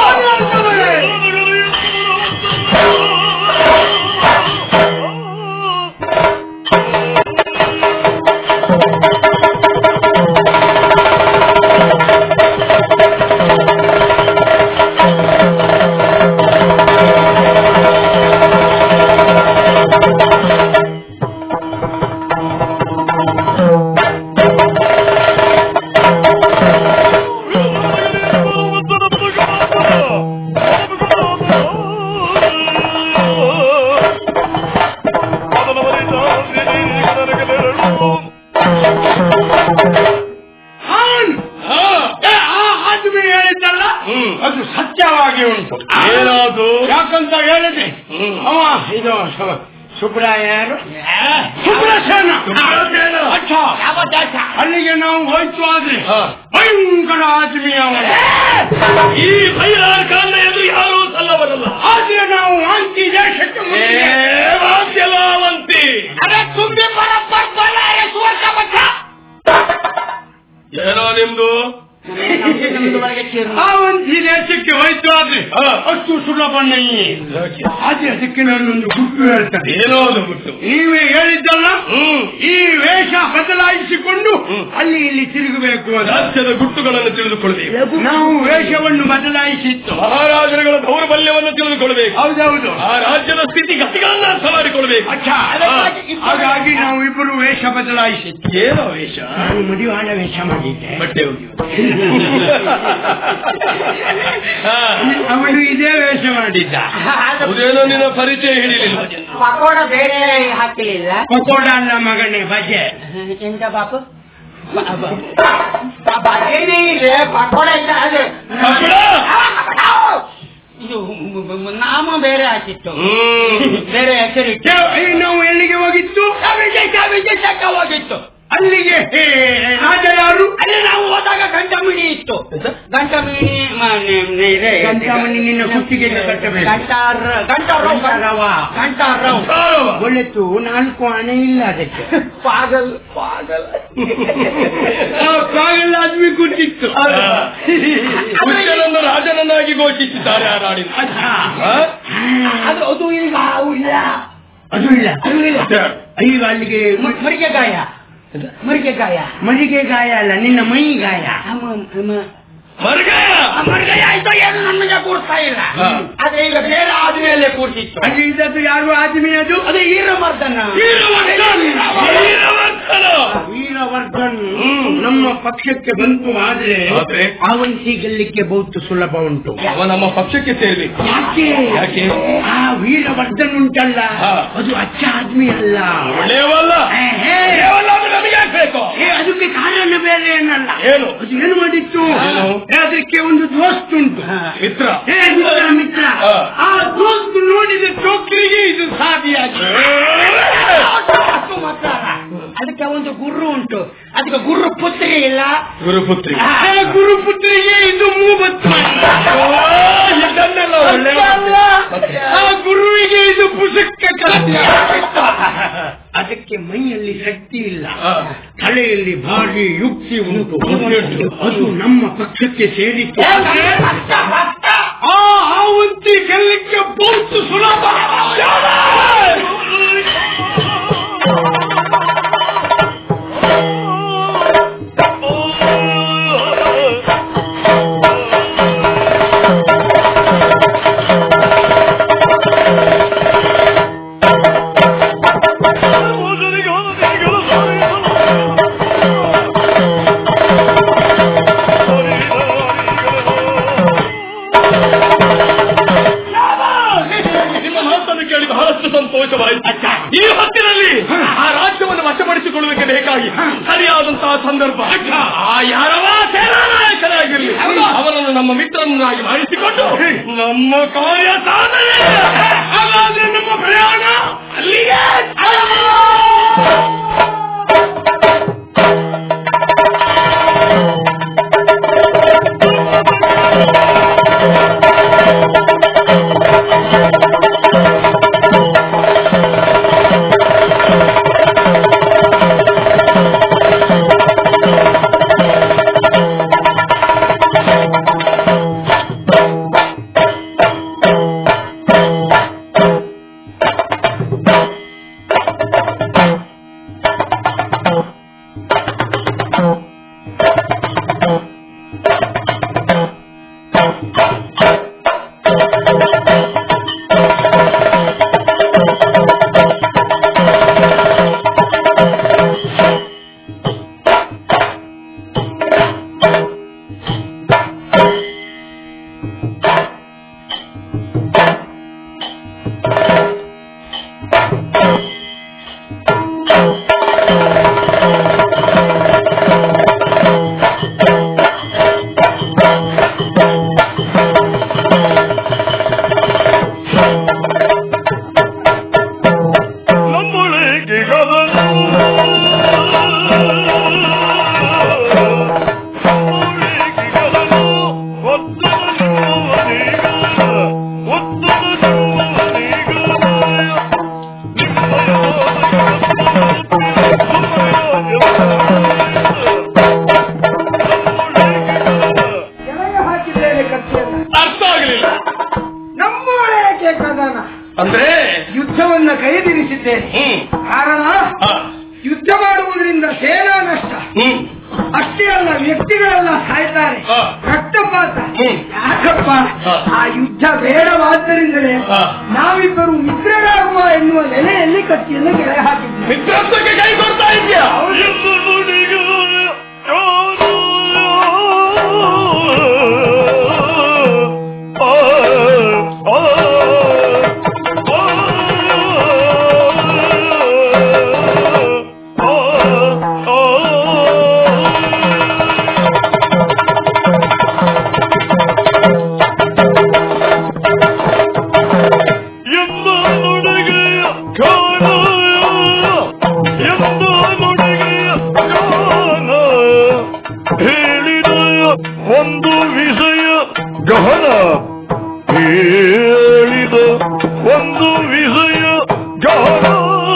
ಹಾನ್ ಹಾ. ಏ, ಆ ಆದ್ಮಿ ಹೇಳಿದ್ದಲ್ಲ ಹ್ಮ್. ಅದು ಸತ್ಯವಾಗಿ ಉಂಟು ಏನದು ಯಾಕಂತ ಹೇಳಿದ್ರೆ ಹ್ಮ್. ಅವ ಇದು ಸು- ಸುಬ್ರಾಯ ಯಾರು ಸುಬ್ರಸೇನ ಸುಬ್ರಸೇನ. ಅಚ್ಚಾ ಯಾವ ದೇಶ? ಅಲ್ಲಿಗೆ ನಾವು ಹೋಯ್ತು ಆದ್ರೆ ಹಾ. ಭಯಂಕರ ಆದ್ಮಿ ಅವನು ಈ ಬೈರಾಳ ಕಾರಣ ಎದುರು ಯಾರೂ ಸಲ್ಲಬರಲ್ಲ ಆದ್ರೆ ನಾವು ವಾಂತಿ ದೇಶಕ್ಕೆ ಮುಂದೆ ವಾದ್ಯಲಾವಂತಿ ಅರೆ ತುಂಬಿ ಬರಬ್ಬರ್ ಬಲಾಯ ಸುವರ್ಣ ಬಚ್ಚ. ಏನೋ ನಿಮ್ದು ನಮ್ದು ಒಳಗೆ ಚೀರು. ಆ ವಂತಿ ದೇಶಕ್ಕೆ ಹೋಯ್ತು ಆದ್ರೆ ಹಾ. ಅಷ್ಟು ಸುಲಭ ನಯ್ಯೆ ಆದ್ರೆ ಅದಕ್ಕೆ ನಾನೊಂದು ಗುಟ್ಟು ಹೇಳ್ತೇನೆ ಏನೋ ಒಂದು ಬಿಟ್ಟು ನೀವೇ ಹೇಳಿದ್ದಲ್ಲ ಹ್ಮ್ ಈ ವೇಷ ಬದಲಾಯಿಸಿಕೊಂಡು ಹ್ಮ್. ಅಲ್ಲಿ ಇಲ್ಲಿ ತಿರುಗಬೇಕು ಅಂತ ರಾಜ್ಯದ ಗುಟ್ಟುಗಳನ್ನು ತಿಳಿದುಕೊಳ್ಳಬೇಕು ನಾವು ವೇಷವನ್ನು ಬದಲಾಯಿಸಿತ್ತು ಮಹಾರಾಜರುಗಳ ದೌರ್ಬಲ್ಯವನ್ನು ತಿಳಿದುಕೊಳ್ಳಬೇಕು ಹೌದೌದು ಆ ರಾಜ್ಯದ ಸ್ಥಿತಿ ಗತಿಗಳನ್ನ ಅರ್ಥ ಮಾಡಿಕೊಳ್ಳಬೇಕು ಅಚ್ಚಾ ಅದಕ್ಕಾಗಿ ಇಬ್ಬರು- ಹಾಗಾಗಿ ನಾವು ಇಬ್ಬರು ವೇಷ ಬದಲಾಯಿಸಿತ್ತು ಏನೋ ವೇಷ ನಾನು ಮದುವಾಳ ವೇಷ ಮಾಡಿದ್ದೆ ಬಟ್ಟೆ ಹೋಗಿ ಅವನು ಇದೇ ವೇಷ ಮಾಡಿದ್ದ ಅದು ಅದೇನೋ ನಿನ್ನ ಪರಿಚಯ ಹಿಡಿಲಿಲ್ಲ ಪಕೋಡ ಬೇರೆ ಹಾಕಲಿಲ್ಲ ಪಕೋಡ ಅಲ್ಲ ಮಗನೇ ಬಜೆ ಎಂತ ಬಾಪು ಬಜೆನೇ ಇದೆ ಪಕೋಡ ಇಲ್ಲ ಅದು ಪಕೋಡ? ಇದು ನಾಮ ಬೇರೆ ಹಾಕಿತ್ತು ಹ್ಮ್ ಬೇರೆ ಹೆಸರಿಟ್ಟು ಏ, ಏ, ನಾವು ಎಲ್ಲಿಗೆ ಹೋಗಿತ್ತು ವಿಜಯ ವಿಜಯ ಚಕ್ಕ ಹೋಗಿತ್ತು ಅಲ್ಲಿಗೆ ಏ, ರಾಜ ಯಾರು ಅಲ್ಲಿ ನಾವು ಹೋದಾಗ ಗಂಟಮಿಣಿ ಇತ್ತು ಗಂಟಮಿಣಿ ಗಂಟಾಮಣಿ ನಿನ್ನ ಕುತ್ತಿಗೆಗೆ ಕಟ್ಟಬೇಕು ಗಂಟಾರ ಗಂಟಾರವ್ ಗಂಟಾರವ. ಗಂಟಾರವ್ ಒಳ್ಳೆತ್ತು ನಾಲ್ಕು ಆನೆ ಇಲ್ಲ ಅದಕ್ಕೆ ಪಾಗಲ್ ಪಾಗಲ್ ಕಾಗಲ್ಲ ಆದ್ಮಿ ಕೂತಿತ್ತು ಹುಚ್ಚನನ್ನು ರಾಜನನ್ನಾಗಿ ಘೋಷಿಸಿದ್ದಾರೆ ಆ ನಾಡಿನ ಆ? ಅದು ಅದು ಈಗ ಇಲ್ಲ ಅದು ಇಲ್ಲ ಅದು ಇಲ್ಲ ಈಗ ಅಲ್ಲಿಗೆ ಮ- ಮರಿಗೆ ಗಾಯ ಮರಿಗೆ ಗಾಯ ಮರಿಗೆ ಗಾಯ ಅಲ್ಲ ನಿನ್ನ ಮೈ ಗಾಯ ಅಮ್ಮ- ಅಮ್ಮ- ಮರ್ಗಾಯ ಆ ಮರಿಗೆ ಆಯ್ತು ಏನು ನಮಗೆ ಕೂರ್ತಾ ಇಲ್ಲ ಹಾ. ಆದ್ರೆ ಈಗ ಬೇರೆ ಆದ್ಮೇಲೆ ಕೂರ್ತಿತ್ತು ಅಲ್ಲಿ ಇದ್ದದ್ದು ಯಾರು ಆದ್ಮಿ ಅದು ಅದು ಈರಮರ್ದನ ವೀರವರ್ಧನ್! ವೀರವರ್ಧನ! ವೀರವರ್ಧನ್ ನಮ್ಮ ಪಕ್ಷಕ್ಕೆ ಬಂತು ಆದ್ರೆ ಆದ್ರೆ? ಆವಂತಿ ಗೆಲ್ಲಿಕ್ಕೆ ಬಹುದು ಸುಲಭ ಉಂಟು ಅವ ನಮ್ಮ ಪಕ್ಷಕ್ಕೆ ಸೇರ್ಬೇಕು ಯಾಕೆ ಯಾಕೆ? ಆ ವೀರವರ್ಧನ್ ಉಂಟಲ್ಲ ಹಾ. ಅದು ಅಚ್ಚ ಆದ್ಮಿ ಅಲ್ಲ ಒಳ್ಳೆಯವಲ್ಲ ಏ, ಹೇ. ಒಳ್ಳೆಯವಲ್ಲ ಅದು ನಮಗೆ ಯಾಕೆ ಬೇಕು ಏ, ಅದಕ್ಕೆ ಕಾರಣ ಬೇರೆ ಏನಲ್ಲ ಏನು ಅದು ಏನು ಮಾಡಿತ್ತು ಏನು? ಏ, ಅದಕ್ಕೆ ಒಂದು ದೋಸ್ತ್ ಉಂಟು ಮಿತ್ರ ಏ ಮಿತ್ರ ಮಿತ್ರ ಹಾ. ಆ ದೋಸ್ತ್ ನೋಡಿದ ಚೋಕ್ರಿಗೆ ಇದು ಸಾಧಿಯಾಗಿ ಅಷ್ಟು ಮಾತ್ರ ಅಲ್ಲ. ಅದಕ್ಕೆ ಒಂದು ಗುರು ಉಂಟು ಅದಕ್ಕೆ ಗುರು ಪುತ್ರಿ ಇಲ್ಲ ಗುರುಪುತ್ರಿ ಆ ಗುರುಪುತ್ರಿಗೆ ಇದು ಮೂವತ್ತು ಇದನ್ನೆಲ್ಲ ಒಳ್ಳೆಯ ಮತ್ತೆ? ಆ ಗುರುವಿಗೆ ಇದು ಪುಸ್ತಕ ಅದಕ್ಕೆ ಮೈಯಲ್ಲಿ ಶಕ್ತಿ ಇಲ್ಲ ಆ. ತಲೆಯಲ್ಲಿ ಭಾರಿ ಯುಕ್ತಿ ಉಂಟು ಉಂಟು. ಅದು ನಮ್ಮ ಪಕ್ಷಕ್ಕೆ ಸೇರಿಕೆ ಏ, ಭಕ್ತ, ಭಕ್ತ. ಆ ಆವಂತಿ ಗೆಲ್ಲಕ್ಕೆ ಬಹುದು ಸುಲಭ ಭೋಜನಿಗೆ ಹೋದ ಬಹಳಷ್ಟು ಸಂತೋಷವಾಯಿತು ಈ ಹೊತ್ತಿನಲ್ಲಿ ಆ ರಾಜ್ಯವನ್ನು ವಶಪಡಿಸಿಕೊಳ್ಳುವುದಕ್ಕೆ ಬೇಕಾಗಿ ಸರಿಯಾದಂತಹ ಸಂದರ್ಭ ಆ ಯಾರವ ಸೇನಾನಾಯಕನಾಗಿರಲಿ ಅವನನ್ನು ನಮ್ಮ ಮಿತ್ರನನ್ನಾಗಿ ಮಾಡಿಸಿಕೊಂಡು ನಮ್ಮ ಕಾರ್ಯ ಸಾಧನೆ ಹಾಗಾದ್ರೆ ನಮ್ಮ ಪ್ರಯಾಣ ಅಲ್ಲಿಗೆ ಕೆಳಗೆ ಹಾಕಿದ್ದೇನೆ ಕತ್ತಿಯನ್ನ ಅರ್ಥ ಆಗಲಿಲ್ಲ ನಮ್ಮೊಳಗೆ ಪ್ರಧಾನ ಅಂದ್ರೆ ಯುದ್ಧವನ್ನ ಕೈದಿರಿಸಿದ್ದೇನೆ ಹ್ಮ್ ಕಾರಣ ಆ, ಯುದ್ಧ ಮಾಡುವುದರಿಂದ ಸೇನಾ ನಷ್ಟ ಹ್ಮ್ ಅಷ್ಟೇ ಅಲ್ಲ ವ್ಯಕ್ತಿಗಳೆಲ್ಲ ಸಾಯ್ತಾರೆ ಹಾ. ರಕ್ತಪಾತ ಹ್ಮ್. ಯಾಕಪ್ಪ ಹಾ. ಆ ಯುದ್ಧ ಬೇಡವಾದ್ದರಿಂದಲೇ ಹಾ. ನಾವಿಬ್ಬರು ಮಿತ್ರರಾಗುವ ಎನ್ನುವ ನೆಲೆಯಲ್ಲಿ ಕತ್ತಿಯನ್ನು ಕೆಳಗೆ ಹಾಕಿದ್ದೇವೆ ಮಿತ್ರತ್ವಕ್ಕೆ ಕೈ ಕೊಡ್ತಾ ಇದೆಯಾ ಹೇಳಿದ ಒಂದು ವಿಷಯ ಗಹನ ಹೇಳಿದ ಒಂದು ವಿಷಯ ಗಹನ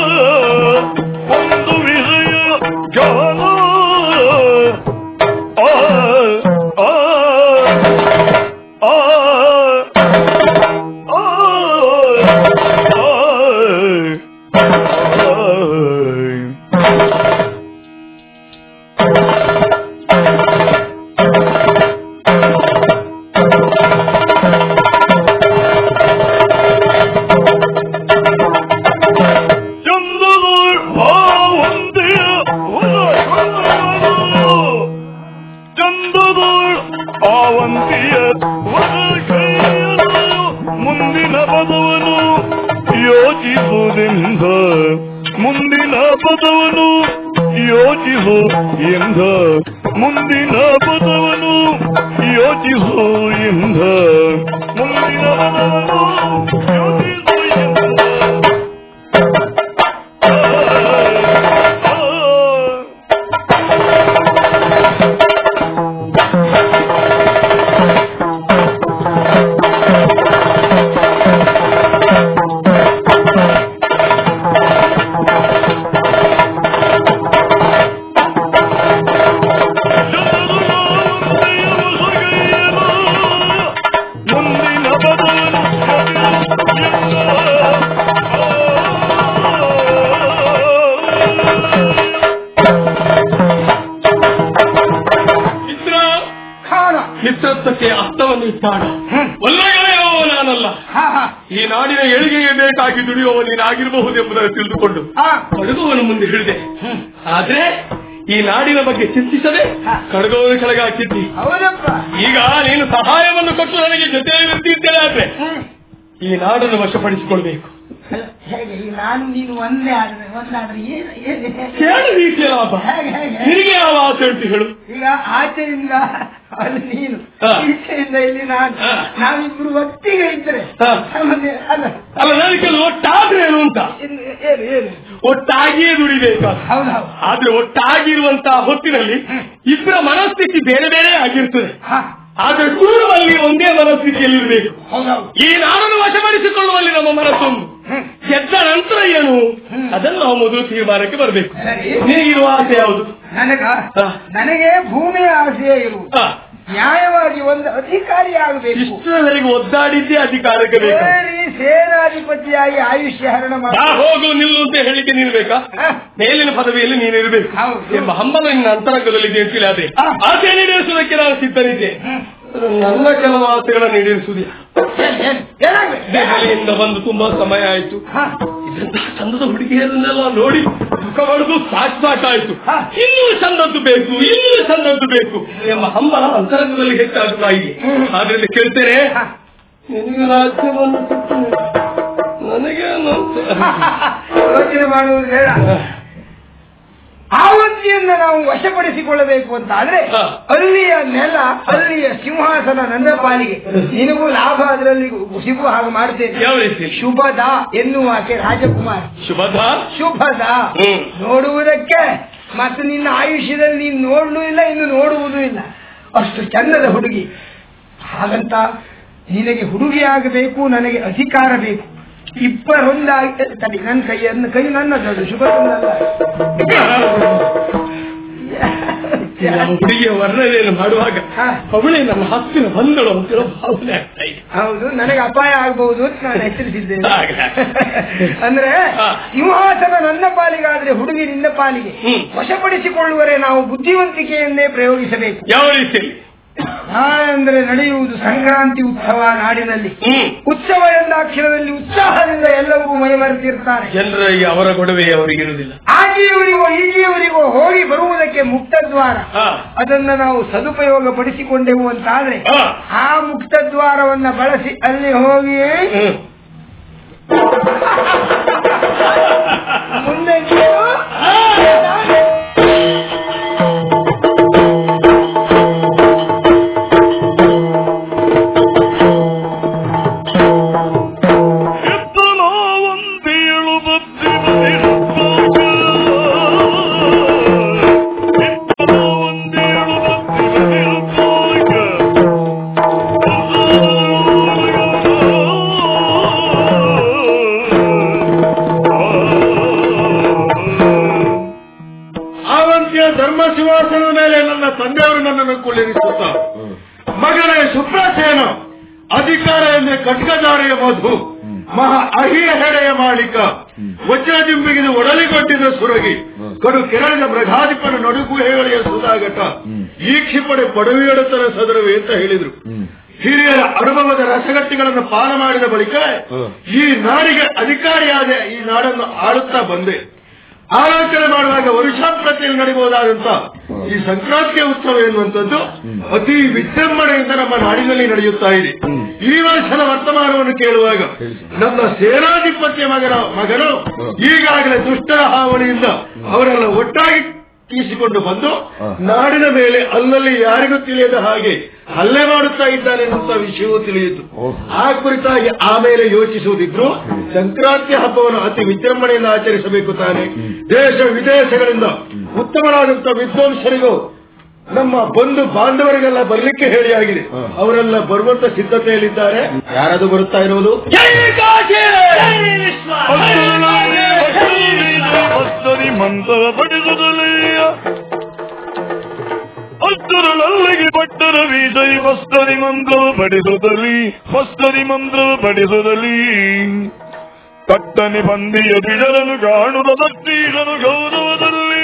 ಒಂದು ವಿಷಯ ಗಹನ ಆ ಆ ಆ ಚಂದದೋಳ್ ಭಾವಂತೆಯ ಚಂದದೋಳ್ ಆವಂತಿಯ ಮುಂದಿನ ಪದವನು ಯೋಚಿಸುವುದೆಂದ ಮುಂದಿನ ಪದವನು ಯೋಚಿಸು ಎಂದ ಮುಂದಿನ ಪದವನು ಯೋಚಿಸು ಎಂದ ಮುಂದಿನ ಪದವನು ಯೋಚಿಸು ಎಂದ ಮುಂದಿನ ಮಿತ್ರ ಖಾನ ಮಿತ್ರತ್ವಕ್ಕೆ ಅರ್ಥವನ್ನು ಇಟ್ಟಾಡ ಒಳ್ಳೆಗೆಳೆಯೋ ನಾನಲ್ಲ ಹಾ ಹಾ ಈ ನಾಡಿನ ಏಳಿಗೆಗೆ ಬೇಕಾಗಿ ದುಡಿಯುವವ ನೀನಾಗಿರಬಹುದೆಂಬುದನ್ನು ತಿಳಿದುಕೊಂಡು ಹಾ ಕಡಗವನ ಮುಂದೆ ಹೇಳಿದೆ ಆದ್ರೆ ಈ ನಾಡಿನ ಬಗ್ಗೆ ಚಿಂತಿಸದೆ ಕಡಗವನ್ನು ಕೆಳಗೆ ಹಾಕಿದ್ದಿ ಹೌದಪ್ಪ ಈಗ ನೀನು ಸಹಾಯವನ್ನು ಕೊಟ್ಟು ನನಗೆ ಜೊತೆಯಲ್ಲಿ ನಿಂತಿದ್ದೇನೆ ಆದ್ರೆ ಹ್ಮ್. ಈ ನಾಡನ್ನು ವಶಪಡಿಸಿಕೊಳ್ಬೇಕು ಅಲ್ಲ, ಹೇಗೆ ಈಗ ನಾನು ನೀನು ಒಂದೇ ಆದ್ರೆ ಒಂದಾದ್ರೆ ಏನು ಏನು ಕೇಳು ರೀತಿಯ ಲಾಭ ಹೇಗೆ ಹೇಗೆ ನಿನಗೆ ಯಾವ ಆಸೆ ಉಂಟು ಹೇಳು ಈಗ ಆಚೆಯಿಂದ ಅಲ್ಲಿ ನೀನು ಹಾ. ಈಚೆಯಿಂದ ಇಲ್ಲಿ ನಾನು ಹಾ. ನಾವಿಬ್ರು ಒಟ್ಟಿಗೆ ಇದ್ರೆ ಹಾ. ನಮಗೆ ಅಲ್ಲ ಅಲ್ಲ ನನಗೆ ಕೆಲವು ಒಟ್ಟಾದ್ರೆ ಏನು ಅಂತ ಇನ್ನು ಏನು ಏನು ಒಟ್ಟಾಗಿಯೇ ದುಡಿಬೇಕಾದ ಹೌದು ಹೌದು ಆದ್ರೆ ಒಟ್ಟಾಗಿರುವಂತಹ ಹೊತ್ತಿನಲ್ಲಿ ಇಬ್ಬರ ಮನಸ್ಥಿತಿ ಬೇರೆ ಬೇರೆ ಆಗಿರ್ತದೆ ಹಾ ಆದ್ರೆ ಕೂಡುವಲ್ಲಿ ಒಂದೇ ಮನಸ್ಥಿತಿಯಲ್ಲಿರಬೇಕು ಹೌದೌದು ಈ ನಾಡನ್ನು ವಶಪಡಿಸಿಕೊಳ್ಳುವಲ್ಲಿ ನಮ್ಮ ಮನಸ್ಸೊಂದು ಗೆದ್ದ ನಂತರ ಏನು ಅದನ್ನು ನಾವು ಮೊದಲು ತೀರ್ಮಾನಕ್ಕೆ ಬರಬೇಕು ಸರಿ ನಿನಗಿರುವ ಆಸೆ ಯಾವುದು ನನಗ ಹಾ. ನನಗೆ ಭೂಮಿಯ ಆಸೆಯೇ ಇರುವುದು ಹಾ, ನ್ಯಾಯವಾಗಿ ಒಂದು ಅಧಿಕಾರಿ ಆಗಬೇಕು ಇಷ್ಟರವರೆಗೆ ಒದ್ದಾಡಿದ್ದೇ ಅಧಿಕಾರಕ್ಕೆ ಬೇಕು ಸೇರಿ ಸೇನಾಧಿಪತಿಯಾಗಿ ಆಯುಷ್ಯ ಹರಣ ಬಾ ಮಾಡಿ ಹೋಗು ನಿಲ್ಲು ಅಂತ ಹೇಳಿಕ್ಕೆ ನೀನು ಬೇಕಾ ಹಾ. ಮೇಲಿನ ಪದವಿಯಲ್ಲಿ ನೀನಿರಬೇಕು ಹೌದು. ಎಂಬ ಹಂಬಲ ನಿನ್ನ ಅಂತರಂಗದಲ್ಲಿದೆ ಅಂತಿಲ್ಲ ಅದೇ ಆಸೆ ನೀಡಿಸುವುದಕ್ಕೆ ನಾನು ಸಿದ್ಧನಿದ್ದೆ ನನ್ನ ಕೆಲವು ಆಸೆಗಳನ್ನು ಈಡೇರಿಸುವುದಿಲ್ಲ ಏನ್- ಏನ್- ಏನಾಗ್ಬೇಕು? ದೆಹಲಿಯಿಂದ ಬಂದು ತುಂಬಾ ಸಮಯ ಆಯ್ತು ಹಾ. ಇದಂತಹ ಚಂದದ ಹುಡುಗಿಯರನ್ನೆಲ್ಲ ನೋಡಿ ಮುಖ ಹೊಡೆದು ಸಾಕು ಸಾಕಾಯ್ತು ಹಾ. ಇನ್ನೂ ಚಂದದ್ದು ಬೇಕು ಇನ್ನೂ ಚಂದದ್ದು ಬೇಕು ಎಂಬ ಹಂಬಲ ಅಂತರಂಗದಲ್ಲಿ ಹೆಚ್ಚಾಗುತ್ತಾ ಇದೆ ಆದ್ರಿಂದ ಕೇಳ್ತೇನೆ ಹಾ. ನಿನಗೆ ರಾಜ್ಯವನ್ನು ಕೊಟ್ಟೆ. ನನಗೇನು ಅಂತ? ಯೋಚನೆ ಮಾಡುವುದು ಬೇಡ ಆವತ್ತಿಯನ್ನು ನಾವು ವಶಪಡಿಸಿಕೊಳ್ಳಬೇಕು ಅಂತ ಆದ್ರೆ ಹಾ. ಅಲ್ಲಿಯ ನೆಲ ಅಲ್ಲಿಯ ಸಿಂಹಾಸನ ನನ್ನ ಪಾಲಿಗೆ ನಿನಗೂ ಲಾಭ ಅದರಲ್ಲಿ ಸಿಗುವ ಹಾಗೆ ಮಾಡ್ತೇನೆ ಯಾವ ರೀತಿ ಶುಭದ ಎನ್ನುವ ಆಕೆ ರಾಜಕುಮಾರ್ ಶುಭದ ಶುಭದ ಹ್ಮ್. ನೋಡುವುದಕ್ಕೆ ಮತ್ತು ನಿನ್ನ ಆಯುಷ್ಯದಲ್ಲಿ ನೀನು ನೋಡಲೂ ಇಲ್ಲ ಇನ್ನು ನೋಡುವುದೂ ಇಲ್ಲ ಅಷ್ಟು ಚಂದದ ಹುಡುಗಿ ಹಾಗಂತ ನಿನಗೆ ಹುಡುಗಿ ಆಗಬೇಕು ನನಗೆ ಅಧಿಕಾರ ಬೇಕು ಇಬ್ಬರೊಂದಾಗಿ ತಡಿ ನನ್ನ ಕೈಯನ್ನು ಕೈ ನನ್ನದು ಶುಭ ನಮ್ಮ ಹುಡುಗಿಯ ವರ್ಣನೆಯನ್ನು ಮಾಡುವಾಗ ಹಾ. ಅವಳೇ ನನ್ನ ಹತ್ತಿರ ಬಂದಳು ಅಂತಿರೋ ಭಾವನೆ ಆಗ್ತಾ ಇದೆ ಹೌದು ನನಗೆ ಅಪಾಯ ಆಗಬಹುದು ಅಂತ ನಾನು ಎಚ್ಚರಿಸಿದ್ದೇನೆ ಹಾಗೆ. ಅಂದ್ರೆ ಹಾ. ಸಿಂಹಾಸನ ನನ್ನ ಪಾಲಿಗಾದ್ರೆ ಹುಡುಗಿ ನಿನ್ನ ಪಾಲಿಗೆ ಹ್ಮ್. ವಶಪಡಿಸಿಕೊಳ್ಳುವರೆ ನಾವು ಬುದ್ಧಿವಂತಿಕೆಯನ್ನೇ ಪ್ರಯೋಗಿಸಬೇಕು ಯಾವ ರೀತಿಯಲ್ಲಿ ಅಂದ್ರೆ ನಡೆಯುವುದು ಸಂಕ್ರಾಂತಿ ಉತ್ಸವ ನಾಡಿನಲ್ಲಿ ಹ್ಮ್ ಉತ್ಸವ ಎಂದ ಅಕ್ಷರದಲ್ಲಿ ಉತ್ಸಾಹದಿಂದ ಎಲ್ಲವೂ ಮೈಮರೆತಿರ್ತಾರೆ ಜನರ ಈ ಅವರ ಗೊಡವೆ ಅವರಿಗೆ ಇರುವುದಿಲ್ಲ ಆಗಿಯವರಿಗೋ ಈಗಿಯವರಿಗೋ ಹೋಗಿ ಬರುವುದಕ್ಕೆ ಮುಕ್ತ ದ್ವಾರ ಹಾ. ಅದನ್ನ ನಾವು ಸದುಪಯೋಗ ಪಡಿಸಿಕೊಂಡೆವು ಅಂತಾದ್ರೆ ಹಾ. ಆ ಮುಕ್ತ ದ್ವಾರವನ್ನ ಬಳಸಿ ಅಲ್ಲಿ ಹೋಗಿ ಹ್ಮ್. ಮುಂದೆ ನೀವು ಒಂದೇಳು ಬತ್ತಿ ಬದಿರುತ್ತಾಗ ಒಂದೇಳು ಬತ್ತಿ ಆವಂತಿಯ ಧರ್ಮ ಸಿಂಹಾಸನದ ಮೇಲೆ ನನ್ನ ತಂದೆಯವರು ನನ್ನನ್ನು ಕುಳ್ಳಿರಿಸುತ್ತ ಮಗನೇ ಸುಪ್ರಸೇನ ಅಧಿಕಾರ ಎಂದ್ರೆ ಖಡ್ಗಧಾರೆಯ ಮಧು ಮಹಾ ಅಹಿಯ ಹೆಡೆಯ ಮಾಳಿಕ ವಜ್ರದಿಂಬಿಗಿದು ಒಡಲಿಗೊಟ್ಟಿದ ಸುರಗಿ ಕಡು ಕೆರಳಿದ ಮೃಗಾಧಿಪನ ನಡುಗು ಹೇಗಳಿಯ ಸುಧಾಗಟ ಈ ಕ್ಷಿಪಣಿ ಪಡವಿಯೊಡತನ ಸದರವೆ ಅಂತ ಹೇಳಿದ್ರು ಹಿರಿಯರ ಅನುಭವದ ರಸಗಟ್ಟಿಗಳನ್ನು ಪಾನ ಮಾಡಿದ ಬಳಿಕ ಈ ನಾಡಿಗೆ ಅಧಿಕಾರಿಯಾದ ಈ ನಾಡನ್ನು ಆಳುತ್ತಾ ಬಂದೆ ಆಲೋಚನೆ ಮಾಡುವಾಗ ವರುಷಾಪ್ರತಿಯಲ್ಲಿ ನಡೆಯಬಹುದಾದಂತ ಈ ಸಂಕ್ರಾಂತಿಯ ಉತ್ಸವ ಎನ್ನುವಂಥದ್ದು ಅತಿ ವಿಜೃಂಭಣೆಯಿಂದ ನಮ್ಮ ನಾಡಿನಲ್ಲಿ ನಡೆಯುತ್ತಾ ಇದೆ ಈ ವರ್ಷದ ವರ್ತಮಾನವನ್ನು ಕೇಳುವಾಗ ನಮ್ಮ ಸೇನಾಧಿಪತ್ಯ ಮಗನ ಮಗನು ಈಗಾಗಲೇ ದುಷ್ಟರ ಹಾವಳಿಯಿಂದ ಅವರೆಲ್ಲ ಒಟ್ಟಾಗಿ ತೀಸಿಕೊಂಡು ಬಂದು ನಾಡಿನ ಮೇಲೆ ಅಲ್ಲಲ್ಲಿ ಯಾರಿಗೂ ತಿಳಿಯದ ಹಾಗೆ ಹಲ್ಲೆ ಮಾಡುತ್ತಾ ಇದ್ದಾನೆ ಎನ್ನುವಂತ ವಿಷಯವೂ ತಿಳಿಯಿತು ಆ ಕುರಿತಾಗಿ ಆಮೇಲೆ ಯೋಚಿಸುವುದಿದ್ರು ಸಂಕ್ರಾಂತಿ ಹಬ್ಬವನ್ನು ಅತಿ ವಿಜೃಂಭಣೆಯಿಂದ ಆಚರಿಸಬೇಕು ತಾನೆ ದೇಶ ವಿದೇಶಗಳಿಂದ ಉತ್ತಮರಾದಂತ ವಿದ್ವಾಂಸರಿಗೂ ನಮ್ಮ ಬಂಧು ಬಾಂಧವರಿಗೆಲ್ಲ ಬರ್ಲಿಕ್ಕೆ ಹೇಳಿ ಆಗಿದೆ ಅವರೆಲ್ಲ ಬರುವಂತ ಸಿದ್ಧತೆಯಲ್ಲಿದ್ದಾರೆ ಯಾರದು ಬರುತ್ತಾ ಇರುವುದು ಭಕ್ತರಿ ಮಂತ್ರ ಪಡಿಸುತ್ತಲೀಯ ಭಕ್ತರಲ್ಲಿಗೆ ಪಟ್ಟರ ವಿಜಯ ಭಸ್ತರಿ ಮಂತ್ರ ಪಡಿಸುತ್ತಲಿ ಭಸ್ತರಿ ಮಂತ್ರ ಪಡಿಸುತ್ತಲಿ ಕಟ್ಟನೆ ಬಂದಿಯ ಬಿಡರನು ಕಾಣುವ ಭಕ್ತೀಶನು ಗೌರವದಲ್ಲಿ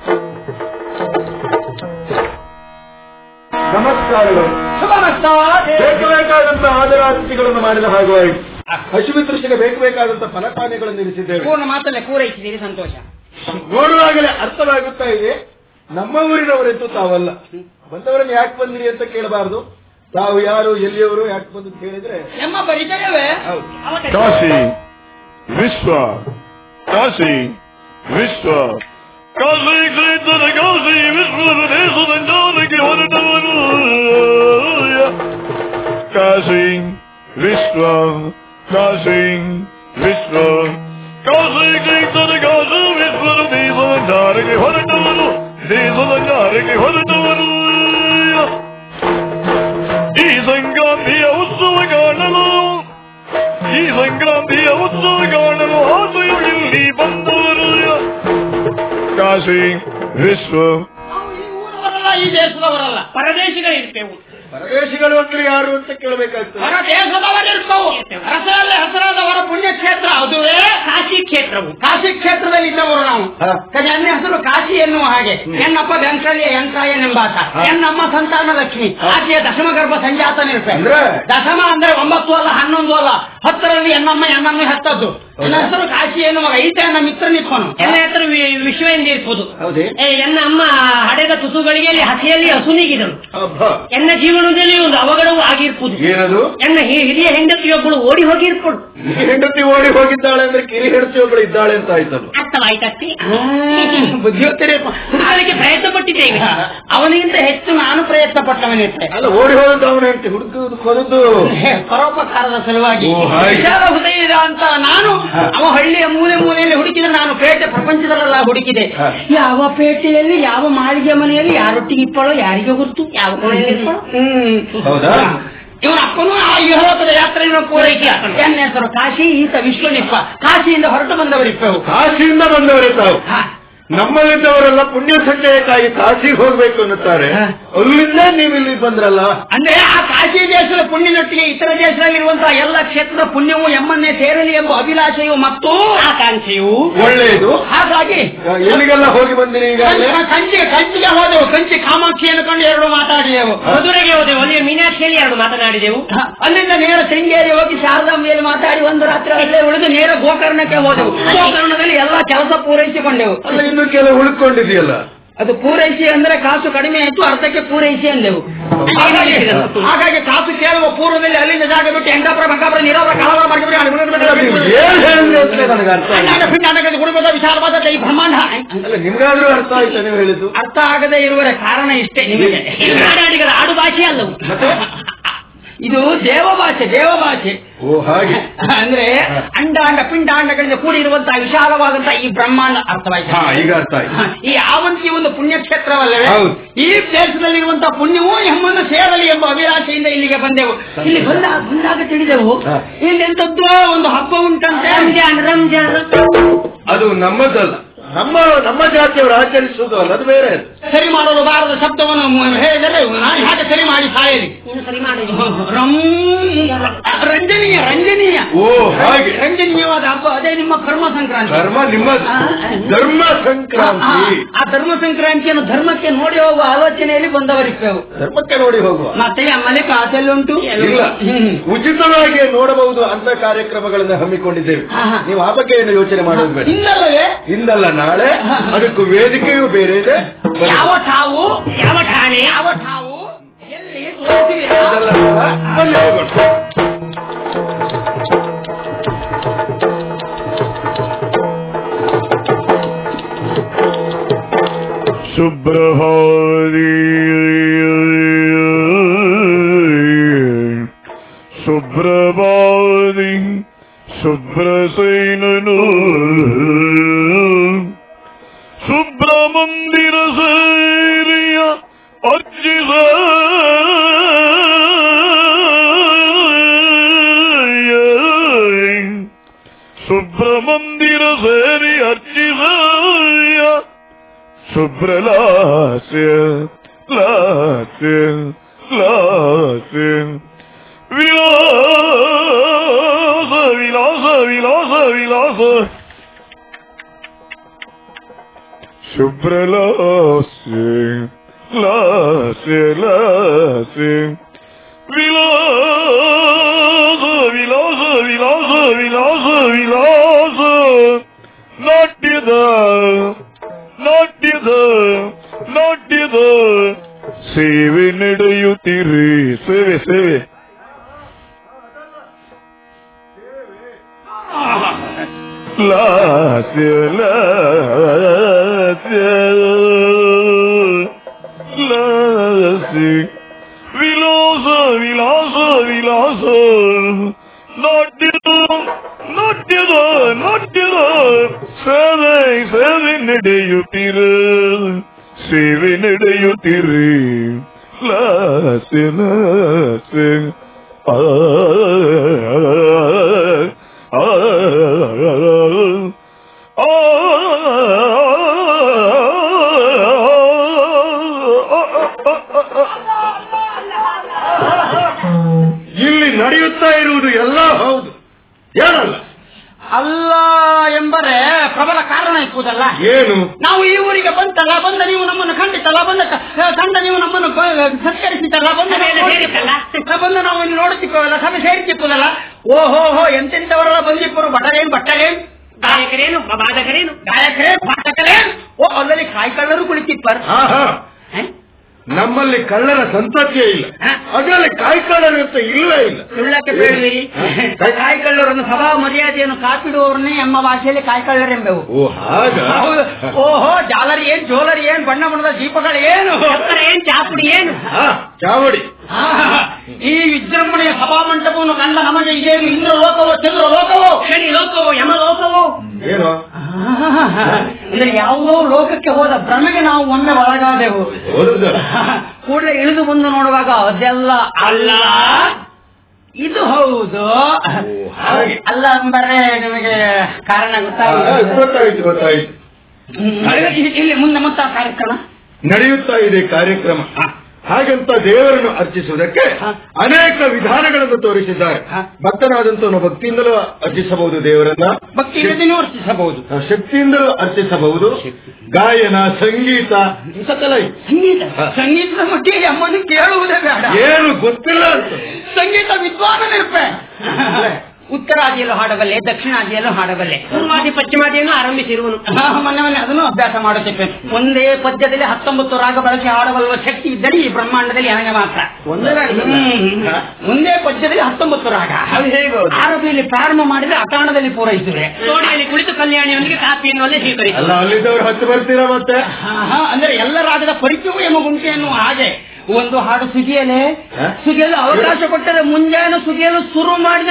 ನಮಸ್ಕಾರಗಳು ಬೇಕು ಬೇಕಾದಂತ ಆದರಾತಿಥಿಗಳನ್ನು ಮಾಡಿದ ಹಾಗೂ ಆಯಿತು ಹಸಿವಿತೃಷಿಗೆ ಬೇಕು ಬೇಕಾದಂತ ಫಲಪಾನಗಳನ್ನು ಇರಿಸಿದ್ದೇವೆ ಪೂರ್ಣ ಮಾತಲ್ಲೇ ಪೂರೈಸಿದ್ದೀರಿ ಸಂತೋಷ ನೋಡುವಾಗಲೇ ಅರ್ಥವಾಗುತ್ತಾ ಇದೆ ನಮ್ಮ ಊರಿನವರೆಂತೂ ತಾವಲ್ಲ ಬಂದವರನ್ನು ಯಾಕೆ ಬಂದಿರಿ ಅಂತ ಕೇಳಬಾರದು ತಾವು ಯಾರು ಎಲ್ಲಿಯವರು ಯಾಕೆ ಬಂದು ಅಂತ ಹೇಳಿದ್ರೆ ನಮ್ಮ ಪರಿಚಯವೇ ಹೌದು ಅವಕಾಶ. ಕಾಶಿ ವಿಶ್ವ ಕಾಶಿ ವಿಶ್ವ ಕಾಶಿ ಕ್ಷೇತ್ರದ ಕಾಶಿ ವಿಶ್ವದ ದೇಶದ ಜ್ಞಾನಕ್ಕೆ ಹೊರಟವರು ಕಾಶಿ ವಿಶ್ವ ಕಾಶಿ ವಿಶ್ವ ಕಾಶಿ ಕ್ಷೇತ್ರದ ಕಾಶಿ ವಿಶ್ವದ ದೇಶದ ಜ್ಞಾನಕ್ಕೆ ಹೊರಟವರು ದೇಶದ ಜ್ಞಾನಕ್ಕೆ ಹೊರಟವರು ಈ ಸಂಕ್ರಾಂತಿಯ ಉತ್ಸವ ಕಾಣಲು ಈ ಸಂಕ್ರಾಂತಿಯ ಉತ್ಸವ ಕಾಣಲು ಆಸೆಯು ಇಲ್ಲಿ ಬಂದವರು ಕಾಶಿ ವಿಶ್ವ ನಾವು ಈ ಊರವರಲ್ಲ ಈ ದೇಶದವರಲ್ಲ ಪರದೇಶಿಗಳಿರ್ತೇವೆ ಪರದೇಶಿಗಳು ಅಂದ್ರೆ ಯಾರು ಅಂತ ಕೇಳಬೇಕಾಗ್ತದೆ ಹೊರ ದೇಶದವರಿರ್ತವು ಹೆಸರಲ್ಲಿ ಹೆಸರಾದವರ ಪುಣ್ಯಕ್ಷೇತ್ರ ಅದುವೇ ಕಾಶಿ ಕ್ಷೇತ್ರವು ಕಾಶಿ ಕ್ಷೇತ್ರದಲ್ಲಿ ಇದ್ದವರು ನಾವು ಹಾ. ನನ್ನ ಹೆಸರು ಕಾಶಿ ಎನ್ನುವ ಹಾಗೆ ಎನ್ನಪ್ಪ ಬೆಂಕಳ್ಳಿಯ ಯಂಕಾಯ ಎಂಬಾತ ಎನ್ನಮ್ಮ ಸಂತಾನ ಲಕ್ಷ್ಮಿ ಆಕೆಯ ದಶಮ ಗರ್ಭ ಸಂಜಾತ ನಿಲ್ಪೆ ಅಂದ್ರೆ? ದಶಮ ಅಂದ್ರೆ ಒಂಬತ್ತು ಅಲ್ಲ ಹನ್ನೊಂದು ಅಲ್ಲ ಹತ್ತರಲ್ಲಿ ಎನ್ನಮ್ಮ ಎನ್ನಮ್ಮ ಹತ್ತದ್ದು ನನ್ನ ಹೆಸರು ಕಾಶಿ ಎನ್ನುವ ಈತ ನನ್ನ ಮಿತ್ರ ನಿತ್ಕೊನು ಎಲ್ಲ ಹೆಸರು ವಿ- ವಿಶ್ವ ಎಂದಿರ್ಬೋದು ಹೌದೇ ಏ, ಎನ್ನ ಅಮ್ಮ ಹಡೆದ ತುಸುಗಳಿಗೆ ಹಸಿಯಲ್ಲಿ ಹಸುನಿಗಿದಳು ಅಬ್ಬಾ ಎನ್ನ ಜೀವನದಲ್ಲಿ ಒಂದು ಅವಘಡವು ಆಗಿರ್ಬೋದು ಏನದು ಎನ್ನ ಹಿ- ಹಿರಿಯ ಹೆಂಡತಿಯೊಬ್ಬಳು ಓಡಿ ಹೋಗಿರ್ಬೋದು ಈ ಹೆಂಡತಿ ಓಡಿ ಹೋಗಿದ್ದಾಳೆ ಅಂದ್ರೆ ಕಿರಿ ಹೆಂಡತಿ ಒಬ್ಬಳು ಇದ್ದಾಳೆ ಅಂತ ಆಯ್ತಲ್ಲ ಅರ್ಥವಾಯ್ತಷ್ಟೇ ಬುದ್ಧಿವಂತರೇ ಹುಡುಕಲಿಕ್ಕೆ ಪ್ರಯತ್ನ ಪಟ್ಟಿದ್ದೇವೆ ಅವನಿಗಿಂತ ಹೆಚ್ಚು ನಾನು ಪ್ರಯತ್ನ ಪಟ್ಟವನಿರ್ತೆ ಅಲ್ಲ ಓಡಿ ಹೋದಂತ ಅವನ ಹೆಂಡತಿ ಹುಡುಕುವುದು ಕೊರದು ಪರೋಪಕಾರದ ಸಲುವಾಗಿ ಓ, ಹಾಗೆ. ವಿಶಾಲ ಹೃದಯ ಇರ ಅಂತ ನಾನು ಅವ ಹಳ್ಳಿಯ ಮೂಲೆ ಮೂಲೆಯಲ್ಲಿ ಹುಡುಕಿದ ನಾನು ಪೇಟೆ ಪ್ರಪಂಚದಲ್ಲೆಲ್ಲ ಹುಡುಕಿದೆ ಹ. ಯಾವ ಪೇಟೆಯಲ್ಲಿ ಯಾವ ಮಾಳಿಗೆ ಮನೆಯಲ್ಲಿ ಯಾರೊಟ್ಟಿಗೆ ಇಪ್ಪಳೋ ಯಾರಿಗೆ ಗೊತ್ತು ಯಾವ ಕೋಣೆಯಲ್ಲಿ ಇಪ್ಪಳೋ? ಹ್ಮ್ ಹೌದಾ? ಇವನ ಅಪ್ಪನು ಆ ಇಹಲೋಕದ ಯಾತ್ರೆಯನ್ನು ಪೂರೈಕೆ ಎನ್ನ ಹೆಸರು ಕಾಶಿ ಈತ ವಿಶ್ವನಿಪ್ಪ ಕಾಶಿಯಿಂದ ಹೊರಟು ಬಂದವರಿಪ್ಪವು ಕಾಶಿಯಿಂದ ಬಂದವರೇ ತಾವು ಹ. ನಮ್ಮಲ್ಲಿದ್ದವರೆಲ್ಲ ಪುಣ್ಯ ಸಂಚಯಕ್ಕಾಗಿ ಕಾಶಿಗೆ ಹೋಗ್ಬೇಕು ಅನ್ನುತ್ತಾರೆ ಹಾ. ಅಲ್ಲಿಂದ ನೀವು ಇಲ್ಲಿ ಬಂದ್ರಲ್ಲ ಅಂದ್ರೆ ಆ ಕಾಶಿ ದೇಶದ ಪುಣ್ಯನೊಟ್ಟಿಗೆ ಇತರ ದೇಶದಲ್ಲಿರುವಂತಹ ಎಲ್ಲ ಕ್ಷೇತ್ರದ ಪುಣ್ಯವು ಎಮ್ಮನ್ನೇ ಸೇರಲಿ ಎಂಬ ಅಭಿಲಾಷೆಯು ಮತ್ತು ಆಕಾಂಕ್ಷೆಯು ಒಳ್ಳೆಯದು ಹಾಗಾಗಿ ಎಲ್ಲಿಗೆಲ್ಲ ಹೋಗಿ ಬಂದಿರಿ ಈಗಾಗಲೇ ಕಂಚಿ- ಕಂಚಿ ಕಂಚಿಗೆ ಹೋದೆವು ಕಂಚಿ ಕಾಮಾಕ್ಷಿಯನ್ನು ಕಂಡು ಎರಡು ಮಾತಾಡಿದೆವು ಮಧುರೆಗೆ ಹೋದೆವು ಅಲ್ಲಿ ಮೀನಾಕ್ಷಿಯಲ್ಲಿ ಎರಡು ಮಾತನಾಡಿದೆವು ಹ, ಅಲ್ಲಿಂದ ನೇರ ಶೃಂಗೇರಿ ಹೋಗಿ ಶಾರದಾಂಬೆಯಲ್ಲಿ ಮಾತಾಡಿ ಒಂದು ರಾತ್ರಿ ಅಲ್ಲೇ ಉಳಿದು ನೇರ ಗೋಕರ್ಣಕ್ಕೆ ಹೋದೆವು ಗೋಕರ್ಣದಲ್ಲಿ ಎಲ್ಲ ಕೆಲಸ ಪೂರೈಸಿಕೊಂಡೆವು ಅಲ್ಲ ಇನ್ನು ಕೆಲವು ಉಳ್ಕೊಂಡಿದೆಯಲ್ಲ ಅದು ಪೂರೈಸಿ ಅಂದ್ರೆ ಕಾಸು ಕಡಿಮೆ ಆಯ್ತು ಅರ್ಧಕ್ಕೆ ಪೂರೈಸಿ ಅಂದೆವು ಹಾಗಾಗಿ ಹಾಗಾಗಿ ಕಾಸು ಕೇಳುವ ಪೂರ್ವದಲ್ಲಿ ಅಲ್ಲಿಂದ ಜಾಗ ಬಿಟ್ಟು ಎಂಗಾಪುರ ಬಂಗಾಪುರ ನೀರಾವರ ಕಾಲವರ ನೀವು ಏನ್ ಹೇಳಿದ್ರಿ ಅಂತಲೇ ನನಗೆ ಅರ್ಥ ಆಯ್ತು. ಕುಟುಂಬದ ವಿಶಾಲವಾದ ಈ ಬ್ರಹ್ಮಾಂಡ ಅಲ್ಲ ನಿಮ್ಗಾದ್ರೂ ಅರ್ಥ ಆಯ್ತಾ ನೀವು ಹೇಳಿದ್ದು ಅರ್ಥ ಆಗದೆ ಇರುವರ ಕಾರಣ ಇಷ್ಟೇ ನಿಮಗೆ ನಾಡಾಡಿಗರ ಆಡು ಭಾಷೆ ಅಲ್ಲವು ಇದು ದೇವ ಭಾಷೆ ದೇವ ಭಾಷೆ ಓ ಹಾಗೆ ಅಂದ್ರೆ ಅಂಡಾಂಡ ಪಿಂಡಾಂಡಗಳಿಂದ ಕೂಡಿರುವಂತಹ ವಿಶಾಲವಾದಂತಹ ಈ ಬ್ರಹ್ಮಾಂಡ ಅರ್ಥವಾಯ್ತು ಹಾ ಈಗ ಅರ್ಥ ಆಯ್ತು ಈ ಆವಂತಿ ಒಂದು ಪುಣ್ಯಕ್ಷೇತ್ರವಲ್ಲವೇ ಹೌದು. ಈ ದೇಶದಲ್ಲಿರುವಂತಹ ಪುಣ್ಯವು ಎಮ್ಮನ್ನು ಸೇರಲಿ ಎಂಬ ಅಭಿಲಾಷೆಯಿಂದ ಇಲ್ಲಿಗೆ ಬಂದೆವು ಇಲ್ಲಿ ಬಂದ ಬಂದಾಗ ತಿಳಿದೆವು ಹಾ. ಇಲ್ಲಿ ಎಂತದ್ದೋ ಒಂದು ಹಬ್ಬ ಉಂಟಂತೆ ರಂಜಾನ್ ರಂಜಾನ್ ಅದು ನಮ್ಮದಲ್ಲ ನಮ್ಮ ನಮ್ಮ ಜಾತಿಯವರು ಆಚರಿಸುವುದು ಅಲ್ಲ ಅದು ಬೇರೆ ಅದು. ಸರಿ ಮಾಡಲು ಬಾರದ ಶಬ್ದವನ್ನು ಮ- ಹೇಳಿದರೆ ನಾನು ಹಾಗೆ ಸರಿ ಮಾಡಿ ಸಾಯಲಿ ಇನ್ನು ಸರಿ ಮಾಡಿ ರಂ- ರಂಜನೀಯ ರಂಜನೀಯ ಓ ಹಾಗೆ ರಂಜನೀಯವಾದ ಹಬ್ಬ ಅದೇ ನಿಮ್ಮ ಕರ್ಮ ಸಂಕ್ರಾಂತಿ ಧರ್ಮ ನಿಮ್ಮ ಧರ್ಮ ಸಂಕ್ರಾಂತಿ ಆ ಧರ್ಮ ಸಂಕ್ರಾಂತಿಯನ್ನು ಧರ್ಮಕ್ಕೆ ನೋಡಿ ಹೋಗುವ ಆಲೋಚನೆಯಲ್ಲಿ ಬಂದವರಿಪ್ಪೆವು ಧರ್ಮಕ್ಕೆ ನೋಡಿ ಹೋಗುವ ಮತ್ತೆ ನಮ್ಮಲ್ಲಿ ಕಾಸೆಲ್ಲುಂಟು ಇಲ್ಲ ಹ್ಮ್. ಉಚಿತವಾಗಿ ನೋಡಬಹುದು ಅಂತ ಕಾರ್ಯಕ್ರಮಗಳನ್ನ ಹಮ್ಮಿಕೊಂಡಿದ್ದೇವೆ ಹಾ, ಹಾ. ನೀವು ಆ ಬಗ್ಗೆ ಏನು ಯೋಚನೆ ಮಾಡೋದು ಬೇಡ ಇನ್ನಲ್ಲವೇ ಇಂದಲ್ಲ ನಾಳೆ ಅದಕ್ಕೂ ವೇದಿಕೆಯೂ ಬೇರೆ ಇದೆ ಬನ್ನಿ. ಯಾವ ಠಾವು ಯಾವ ಠಾಣೆ ಯಾವ ಠಾವು ಎಲ್ಲಿ ತೋರಿಸುವಿರಾ? ಅದೆಲ್ಲ ಬೇಡ. ಬನ್ನಿ ಹೋಗೋಣ. ಶುಭ್ರಹಾರಿ ಶುಭ್ರವಾದಿ ಶುಭ್ರಸೇನನು ಶುಭ್ರ ಮಂದಿರ ಸೇರಿಯ ಅರ್ಜಿಸ ಶುಭ್ರಮಂದಿರ ಸೇರಿ ಅರ್ಚಿಸಯ್ಯ ಶುಭ್ರಲಾಸ್ಯ ಲಾಸ್ಯ ಲಾಸ್ಯ ವಿಲಾಸ ವಿಲಾಸ ವಿಲಾಸ ವಿಲಾಸ ಶುಭ್ರಲಾಸ್ಯ ಲಾಸ್ಯ ಲಾಸ್ಯ ವಿಲಾಸ ವಿಲಾಸ ವಿಲಾಸ ವಿಲಾಸ ವಿಲಾಸ ನಾಟ್ಯದ ನಾಟ್ಯದ ನಾಟ್ಯದ ಸೇವೆ ನಡೆಯುತ್ತೀರಿ ಸೇವೆ ಸೇವೆ ಲಾಸ್ಯ ಲಾಸ್ಯ ಲಾಸ್ಯ ವಿಲಾಸ ವಿಲಾಸ ವಿಲಾಸ ನಾಟ್ಯದ ನಾಟ್ಯದ ನಾಟ್ಯದ ಸೇವೆ ಸೇವೆ ನಡೆಯುತ್ತಿರ ಸೇವೆ ನಡೆಯುತ್ತಿರಿ ಲಾಸ್ಯ ಲಾಸ್ಯ ಆ ಆ ಆ ಇಲ್ಲಿ ನಡೆಯುತ್ತಾ ಇರುವುದು ಎಲ್ಲ ಹೌದು ಏನಲ್ಲ ಅಲ್ಲ ಎಂಬರೆ ಪ್ರಬಲ ಕಾರಣ ಇಪ್ಪುದಲ್ಲ ಏನು ನಾವು ಈ ಊರಿಗೆ ಬಂತಲ್ಲ ಬಂದ ನೀವು ನಮ್ಮನ್ನು ಖಂಡಿತಲ್ಲ ಬಂದ ಕ- ಕಂಡ ನೀವು ನಮ್ಮನ್ನು ಬ- ಸತ್ಕರಿಸಿತಲ್ಲ ಬಂದ ನಾವು ಸಭೆಯಲ್ಲಿ ಸೇರಿತಲ್ಲ? ನೋಡಿತಿಪ್ಪ- ಬಂದು ನಾವು ಇಲ್ಲಿ ನೋಡುತ್ತಿಪ್ಪವಲ್ಲ ಸಭೆ ಸೇರಿತಿಪ್ಪದಲ್ಲ ಓಹೋ ಹೋ ಎಂತೆಂತವರೆಲ್ಲ ಬಂದಿಪ್ಪರು ಬಟರೇನ್ ಬಟ್ಟರೇನ್ ಗಾಯಕರೇನು ಬಾಧಕರೇನು ಗಾಯಕರೇನ್ ಪಾಠಕರೇನ್ ಓ ಅಲ್ಲಲ್ಲಿ ಕಾಯ್ಕಳ್ಳರು ಕುಳಿತಿಪ್ಪರ್ ಹಾ ಹಾ ನಮ್ಮಲ್ಲಿ ಕಳ್ಳರ ಸಂತತಿಯೇ ಇಲ್ಲ ಅದರಲ್ಲಿ ಕಾಯ್ಕಳ್ಳರು ಅಂತ ಇಲ್ಲವೇ ಇಲ್ಲ ಸುಳ್ಳಕ್ಕೆ ಬೇಡವಿರಿ ಕಾಯ್ಕಳ್ಳರನ್ನು ಸಭಾ ಮರ್ಯಾದೆಯನ್ನು ಕಾಪಿಡುವವರನ್ನೇ ನಮ್ಮ ಭಾಷೆಯಲ್ಲಿ ಕಾಯ್ಕಳ್ಳರೆಂಬೆವು ಓ ಹಾಗ ಹೌದು. ಓಹೋ ಜಾಲರಿ ಏನ್ ಜೋಲರಿ ಏನ್ ಬಣ್ಣ ಬಣ್ಣದ ದೀಪಗಳು ಏನು ಚಪ್ಪರ ಏನ್ ಚಾಪುಡಿ ಏನು ಹಾ ಚಾವಡಿ ಆಹಾ. ಈ ವಿಜೃಂಭಣೆಯ ಸಭಾ ಮಂಟಪವನ್ನು ಕಂಡ ನಮಗೆ ಇದೇನು ಇಂದ್ರ ಲೋಕವೋ ಚಂದ್ರ ಲೋಕವೋ ಶನಿ ಲೋಕವೋ ಯಮ ಲೋಕವೋ ಏನು ಆಹಾ. ಅಂದ್ರೆ ಯಾವುದೋ ಲೋಕಕ್ಕೆ ಹೋದ ಭ್ರಮೆಗೆ ನಾವು ಒಮ್ಮೆ ಒಳಗಾದೆವು ಹೌದು ಕೂಡಲೇ ಇಳಿದು ಬಂದು ನೋಡುವಾಗ ಅದೆಲ್ಲ ಅಲ್ಲ ಇದು ಹೌದು ಹಾಗೆ. ಅಲ್ಲ ಅಂದರೆ ನಿಮಗೆ ಕಾರಣ ಹಾ, ಗೊತ್ತಾಗ ಗೊತ್ತಾಯ್ತು ಗೊತ್ತಾಯ್ತು ಇಲ್ಲಿ ಮುಂದೆ ಮತ್ತೆ ಆ ಕಾರ್ಯಕ್ರಮ ನಡೆಯುತ್ತಾ ಇದೆ ಕಾರ್ಯಕ್ರಮ ಹಾಗಂತ ದೇವರನ್ನು ಅರ್ಚಿಸುವುದಕ್ಕೆ ಹಾ. ಅನೇಕ ವಿಧಾನಗಳನ್ನು ತೋರಿಸಿದ್ದಾರೆ ಹಾ. ಭಕ್ತನಾದಂತವನು ಭಕ್ತಿಯಿಂದಲೂ ಅರ್ಚಿಸಬಹುದು ದೇವರನ್ನ ಭಕ್ತಿ ಇಲ್ಲದೆ ವರ್ತಿಸಬಹುದು ಆ, ಶಕ್ತಿಯಿಂದಲೂ ಅರ್ಚಿಸಬಹುದು ಗಾಯನ ಸಂಗೀತ ಸಕಲ ಇದೆ. ಸಂಗೀತ ಹಾ. ಸಂಗೀತದ ಬಗ್ಗೆ ಅಮ್ಮನು ಕೇಳುವುದೇ ಬೇಡ ಏನು ಗೊತ್ತಿಲ್ಲ ಅಂತ ಸಂಗೀತ ವಿದ್ವಾನನಿರ್ಪೆ ಉತ್ತರಾದಿಯಲ್ಲೂ ಹಾಡಬಲ್ಲೆ ದಕ್ಷಿಣಾದಿಯಲ್ಲೂ ಹಾಡಬಲ್ಲೆ ಪೂರ್ವಾದಿ ಪಶ್ಚಿಮಾದಿಯನ್ನು ಆರಂಭಿಸಿರುವನು ಹಾ, ಮೊನ್ನೆ ಮೊನ್ನೆ ಅದನ್ನು ಅಭ್ಯಾಸ ಮಾಡುತ್ತಿದ್ದೆ ಒಂದೇ ಪದ್ಯದಲ್ಲಿ ಹತ್ತೊಂಬತ್ತು ರಾಗ ಬಳಸಿ ಹಾಡಬಲ್ಲ ಶಕ್ತಿ ಇದ್ದರೆ ಈ ಬ್ರಹ್ಮಾಂಡದಲ್ಲಿ ನನಗೆ ಮಾತ್ರ ಒಂದೇ ರಾಗದಲ್ಲಿ? ಹ್ಮ್. ಒಂದೇ ಪದ್ಯದಲ್ಲಿ ಹತ್ತೊಂಬತ್ತು ರಾಗ ಅದು ಹೇಗೆ ಹೌದು? ಆರೋಪಿಯಲ್ಲಿ ಪ್ರಾರಂಭ ಮಾಡಿದ್ರೆ ಅತಾಣದಲ್ಲಿ ಪೂರೈಸಿದ್ರೆ ತೋಡಿಯಲ್ಲಿ ಕುಳಿತು ಕಲ್ಯಾಣಿಯೊಂದಿಗೆ ಕಾಪಿಯನ್ನು ಅಲ್ಲೇ ಸ್ವೀಕರಿಸಿ ಅಲ್ಲ ಅಲ್ಲಿದ್ದವ್ರು ಹತ್ತು ಬರ್ತೀರಾ ಮತ್ತೆ ಹಾ, ಹಾ, ಅಂದ್ರೆ ಎಲ್ಲ ರಾಗದ ಪರಿಚಯವೂ ಎಮಗುಂಟೆ ಎನ್ನುವ ಹಾಗೆ ಒಂದು ಹಾಡು ಸುಗಿಯಲೆ ಹಾ? ಸುಗಿಯಲು ಅವಕಾಶ ಕೊಟ್ಟರೆ ಮುಂಜಾನೆ ಸುಗಿಯಲು ಶುರು ಮಾಡಿದ